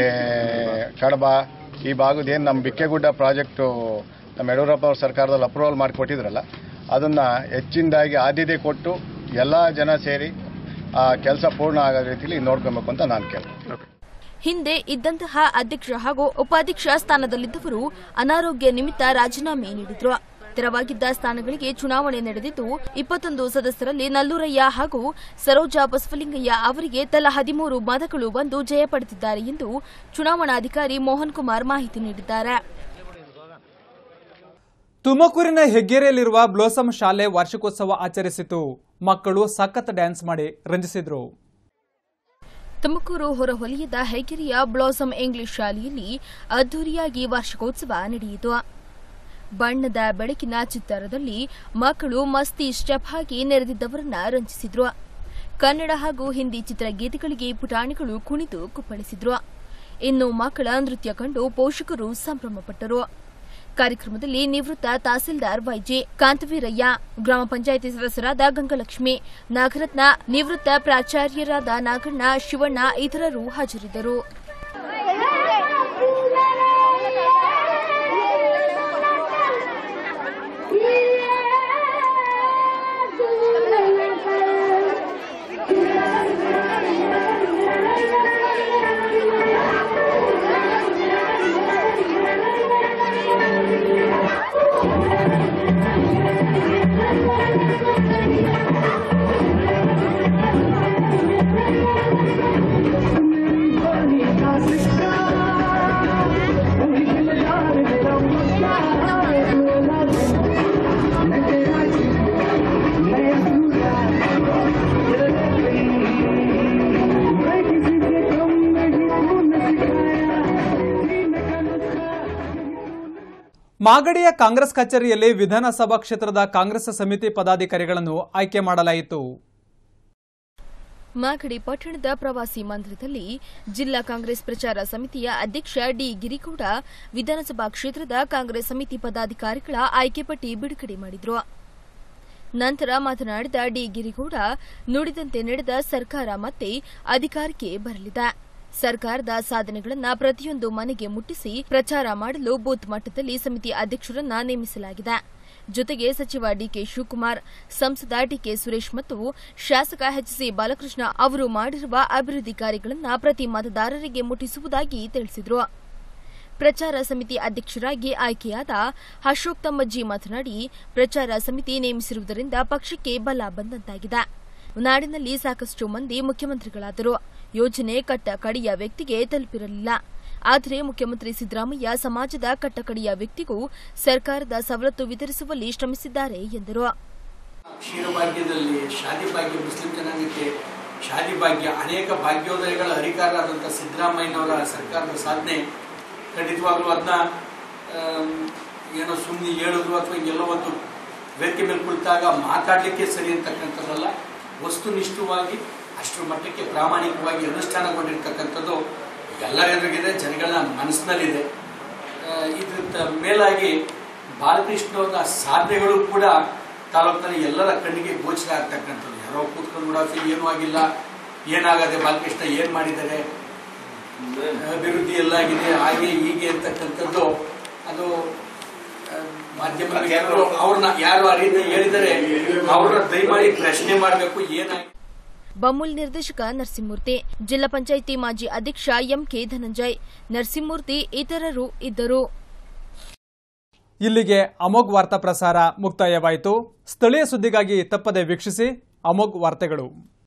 ಕಡಬ ಈ ಭಾಗದ ಏನು ನಮ್ಮ ಬಿಕ್ಕೆಗುಡ್ಡ ಪ್ರಾಜೆಕ್ಟು ನಮ್ಮ ಯಡಿಯೂರಪ್ಪ ಅವ್ರ ಸರ್ಕಾರದಲ್ಲಿ ಅಪ್ರೂವಲ್ ಮಾಡಿಕೊಟ್ಟಿದ್ರಲ್ಲ ಅದನ್ನು ಹೆಚ್ಚಿನದಾಗಿ ಆದ್ಯತೆ ಕೊಟ್ಟು ಎಲ್ಲ ಜನ ಸೇರಿ ಆ ಕೆಲಸ ಪೂರ್ಣ ಆಗೋ ರೀತಿಯಲ್ಲಿ ನೋಡ್ಕೊಬೇಕು ಅಂತ ನಾನು ಕೇಳ್ತೀನಿ ಹಿಂದೆ ಇದ್ದಂತಹ ಅಧ್ಯಕ್ಷ ಹಾಗೂ ಉಪಾಧ್ಯಕ್ಷ ಸ್ಥಾನದಲ್ಲಿದ್ದವರು ಅನಾರೋಗ್ಯ ನಿಮಿತ್ತ ರಾಜೀನಾಮೆ ನೀಡಿದ್ರು ತೆರವಾಗಿದ್ದ ಸ್ಥಾನಗಳಿಗೆ ಚುನಾವಣೆ ನಡೆದಿದ್ದು ಇಪ್ಪತ್ತೊಂದು ಸದಸ್ಯರಲ್ಲಿ ನಲ್ಲೂರಯ್ಯ ಹಾಗೂ ಸರೋಜಾ ಬಸವಲಿಂಗಯ್ಯ ಅವರಿಗೆ ತಲಾ ಹದಿಮೂರು ಮತಗಳು ಬಂದು ಜಯ ಪಡೆದಿದ್ದಾರೆ ಎಂದು ಚುನಾವಣಾಧಿಕಾರಿ ಮೋಹನ್ ಕುಮಾರ್ ಮಾಹಿತಿ ನೀಡಿದ್ದಾರೆ ತುಮಕೂರಿನ ಹೆಗ್ಗೆರೆಯಲ್ಲಿರುವ ಬ್ಲೋಸಮ್ ಶಾಲೆ ವಾರ್ಷಿಕೋತ್ಸವ ಆಚರಿಸಿತು ಮಕ್ಕಳು ಸಖತ್ ಡ್ಯಾನ್ಸ್ ಮಾಡಿ ರಂಜಿಸಿದ್ರು ತುಮಕೂರು ಹೊರವಲಯದ ಹೆಗ್ಗೆರೆಯ ಬ್ಲಾಸಮ್ ಇಂಗ್ಲಿಷ್ ಶಾಲೆಯಲ್ಲಿ ಅದ್ದೂರಿಯಾಗಿ ವಾರ್ಷಿಕೋತ್ಸವ ನಡೆಯಿತು ಬಣ್ಣದ ಬೆಳಕಿನ ಚಿತ್ತಾರದಲ್ಲಿ ಮಕ್ಕಳು ಮಸ್ತಿ ಸ್ಟೆಪ್ ಹಾಕಿ ನೆರೆದಿದ್ದವರನ್ನ ರಂಜಿಸಿದ್ರು ಕನ್ನಡ ಹಾಗೂ ಹಿಂದಿ ಚಿತ್ರಗೀತೆಗಳಿಗೆ ಪುಟಾಣಿಗಳು ಕುಣಿದು ಕುಪ್ಪಳಿಸಿದ್ರು ಇನ್ನು ಮಕ್ಕಳ ನೃತ್ಯ ಕಂಡು ಪೋಷಕರು ಸಂಭ್ರಮಪಟ್ಟರು ಕಾರ್ಯಕ್ರಮದಲ್ಲಿ ನಿವೃತ್ತ ತಹಸೀಲ್ದಾರ್ ವೈಜೆ ಕಾಂತವೀರಯ್ಯ ಗ್ರಾಮ ಪಂಚಾಯಿತಿ ಸದಸ್ಯರಾದ ಗಂಗಲಕ್ಷ್ಮಿ ನಾಗರತ್ನ ನಿವೃತ್ತ ಪ್ರಾಚಾರ್ಯರಾದ ನಾಗಣ್ಣ ಶಿವಣ್ಣ ಇತರರು ಹಾಜರಿದ್ದರು Thank you. ಮಾಗಡಿಯ ಕಾಂಗ್ರೆಸ್ ಕಚೇರಿಯಲ್ಲಿ ವಿಧಾನಸಭಾ ಕ್ಷೇತ್ರದ ಕಾಂಗ್ರೆಸ್ ಸಮಿತಿ ಪದಾಧಿಕಾರಿಗಳನ್ನು ಆಯ್ಕೆ ಮಾಡಲಾಯಿತು ಮಾಗಡಿ ಪಟ್ಟಣದ ಪ್ರವಾಸಿ ಮಂದಿರದಲ್ಲಿ ಜಿಲ್ಲಾ ಕಾಂಗ್ರೆಸ್ ಪ್ರಚಾರ ಸಮಿತಿಯ ಅಧ್ಯಕ್ಷ ಡಿ ಗಿರಿಗೌಡ ವಿಧಾನಸಭಾ ಕ್ಷೇತ್ರದ ಕಾಂಗ್ರೆಸ್ ಸಮಿತಿ ಪದಾಧಿಕಾರಿಗಳ ಆಯ್ಕೆ ಪಟ್ಟಿ ಬಿಡುಗಡೆ ಮಾಡಿದ್ರು ನಂತರ ಮಾತನಾಡಿದ ಡಿ ಗಿರಿಗೌಡ ನುಡಿದಂತೆ ನಡೆದ ಸರ್ಕಾರ ಮತ್ತೆ ಅಧಿಕಾರಕ್ಕೆ ಬರಲಿದೆ ಸರ್ಕಾರದ ಸಾಧನೆಗಳನ್ನ ಪ್ರತಿಯೊಂದು ಮನೆಗೆ ಮುಟ್ಟಿಸಿ ಪ್ರಚಾರ ಮಾಡಲು ಬೂತ್ ಮಟ್ಟದಲ್ಲಿ ಸಮಿತಿ ಅಧ್ಯಕ್ಷರನ್ನ ನೇಮಿಸಲಾಗಿದೆ ಜೊತೆಗೆ ಸಚಿವ ಡಿಕೆ ಶಿವಕುಮಾರ್ ಸಂಸದ ಡಿಕೆ ಸುರೇಶ್ ಮತ್ತು ಶಾಸಕ ಎಚ್ಸಿ ಬಾಲಕೃಷ್ಣ ಅವರು ಮಾಡಿರುವ ಅಭಿವೃದ್ಧಿ ಕಾರ್ಯಗಳನ್ನು ಪ್ರತಿ ಮತದಾರರಿಗೆ ಮುಟ್ಟಿಸುವುದಾಗಿ ತಿಳಿಸಿದರು ಪ್ರಚಾರ ಸಮಿತಿ ಅಧ್ಯಕ್ಷರಾಗಿ ಆಯ್ಕೆಯಾದ ಅಶೋಕ್ ತಮ್ಮಜ್ಜಿ ಮಾತನಾಡಿ ಪ್ರಚಾರ ಸಮಿತಿ ನೇಮಿಸಿರುವುದರಿಂದ ಪಕ್ಷಕ್ಕೆ ಬಲ ಬಂದಂತಾಗಿದೆ ನಾಡಿನಲ್ಲಿ ಸಾಕಷ್ಟು ಮಂದಿ ಮುಖ್ಯಮಂತ್ರಿಗಳಾದರು ಯೋಜನೆ ಕಟ್ಟ ಕಡೆಯ ವ್ಯಕ್ತಿಗೆ ತಲುಪಿರಲಿಲ್ಲ ಆದರೆ ಮುಖ್ಯಮಂತ್ರಿ ಸಿದ್ದರಾಮಯ್ಯ ಸಮಾಜದ ಕಟ್ಟಕಡೆಯ ವ್ಯಕ್ತಿಗೂ ಸರ್ಕಾರದ ಸವಲತ್ತು ವಿತರಿಸುವಲ್ಲಿ ಶ್ರಮಿಸಿದ್ದಾರೆ ಎಂದರು ಕ್ಷೀರಭಾಗ್ಯದಲ್ಲಿ ಶಾದಿ ಭಾಗ್ಯ ಮುಸ್ಲಿಂ ಜನಾಂಗಕ್ಕೆ ಶಾದಿ ಭಾಗ್ಯ ಅನೇಕ ಭಾಗ್ಯೋದಯಗಳ ಹರಿಕಾರರಾದಂಥ ಸಿದ್ದರಾಮಯ್ಯನವರ ಸರ್ಕಾರದ ಸಾಧನೆ ಖಂಡಿತವಾಗ್ಲೂ ಅದನ್ನ ಏನೋ ಸುಮ್ಮನೆ ಹೇಳೋದು ಅಥವಾ ಎಲ್ಲೋ ಒಂದು ವೇದಿಕೆ ಮೇಲೆ ಕುಳಿತಾಗ ಮಾತಾಡಲಿಕ್ಕೆ ಸರಿ ಅಂತಕ್ಕಂಥದ್ದಲ್ಲ ವಸ್ತುನಿಷ್ಠವಾಗಿ ಅಷ್ಟರ ಮಟ್ಟಕ್ಕೆ ಪ್ರಾಮಾಣಿಕವಾಗಿ ಅನುಷ್ಠಾನಗೊಂಡಿರ್ತಕ್ಕಂಥದ್ದು ಎಲ್ಲರ ಎದುರಿಗಿದೆ ಜನಗಳ ಮನಸ್ಸಿನಲ್ಲಿದೆ ಆ, ಇದ್ರ ಮೇಲಾಗಿ ಬಾಲಕೃಷ್ಣವ್ರ ಸಾಧನೆಗಳು ಕೂಡ ತಾಲೂಕಿನಲ್ಲಿ ಎಲ್ಲರ ಕಣ್ಣಿಗೆ ಗೋಚರ ಆಗ್ತಕ್ಕಂಥದ್ದು ಯಾರೋ ಕೂತ್ಕೊಂಡು ನೋಡೋಕೆ ಏನೂ ಆಗಿಲ್ಲ ಏನಾಗದೆ ಬಾಲಕೃಷ್ಣ ಏನ್ ಮಾಡಿದ್ದಾರೆ ಅಭಿವೃದ್ಧಿ ಎಲ್ಲಾಗಿದೆ ಹಾಗೆ ಹೀಗೆ ಅಂತಕ್ಕಂಥದ್ದು ಅದು ಆ, ಮಾಧ್ಯಮದಲ್ಲಿ ಯಾರು ಅವ್ರನ್ನ ಯಾರು ಆ ರೀತಿ ಹೇಳಿದರೆ ಅವ್ರನ್ನ ದಯಮಾಡಿ ಪ್ರಶ್ನೆ ಮಾಡಬೇಕು ಏನಾಗಿದೆ ಬಮೂಲ್ ನಿರ್ದೇಶಕ ನರಸಿಂಹಮೂರ್ತಿ ಜಿಲ್ಲಾ ಪಂಚಾಯಿತಿ ಮಾಜಿ ಅಧ್ಯಕ್ಷ ಎಂಕೆ ಧನಂಜಯ್ ನರಸಿಂಹಮೂರ್ತಿ ಇತರರು ಇದ್ದರು ಇಲ್ಲಿಗೆ ಅಮೋಘ್ ವಾರ್ತಾ ಪ್ರಸಾರ ಮುಕ್ತಾಯವಾಯಿತು ಸ್ಥಳೀಯ ಸುದ್ದಿಗಾಗಿ ತಪ್ಪದೆ ವೀಕ್ಷಿಸಿ ಅಮೋಘ್ ವಾರ್ತೆಗಳು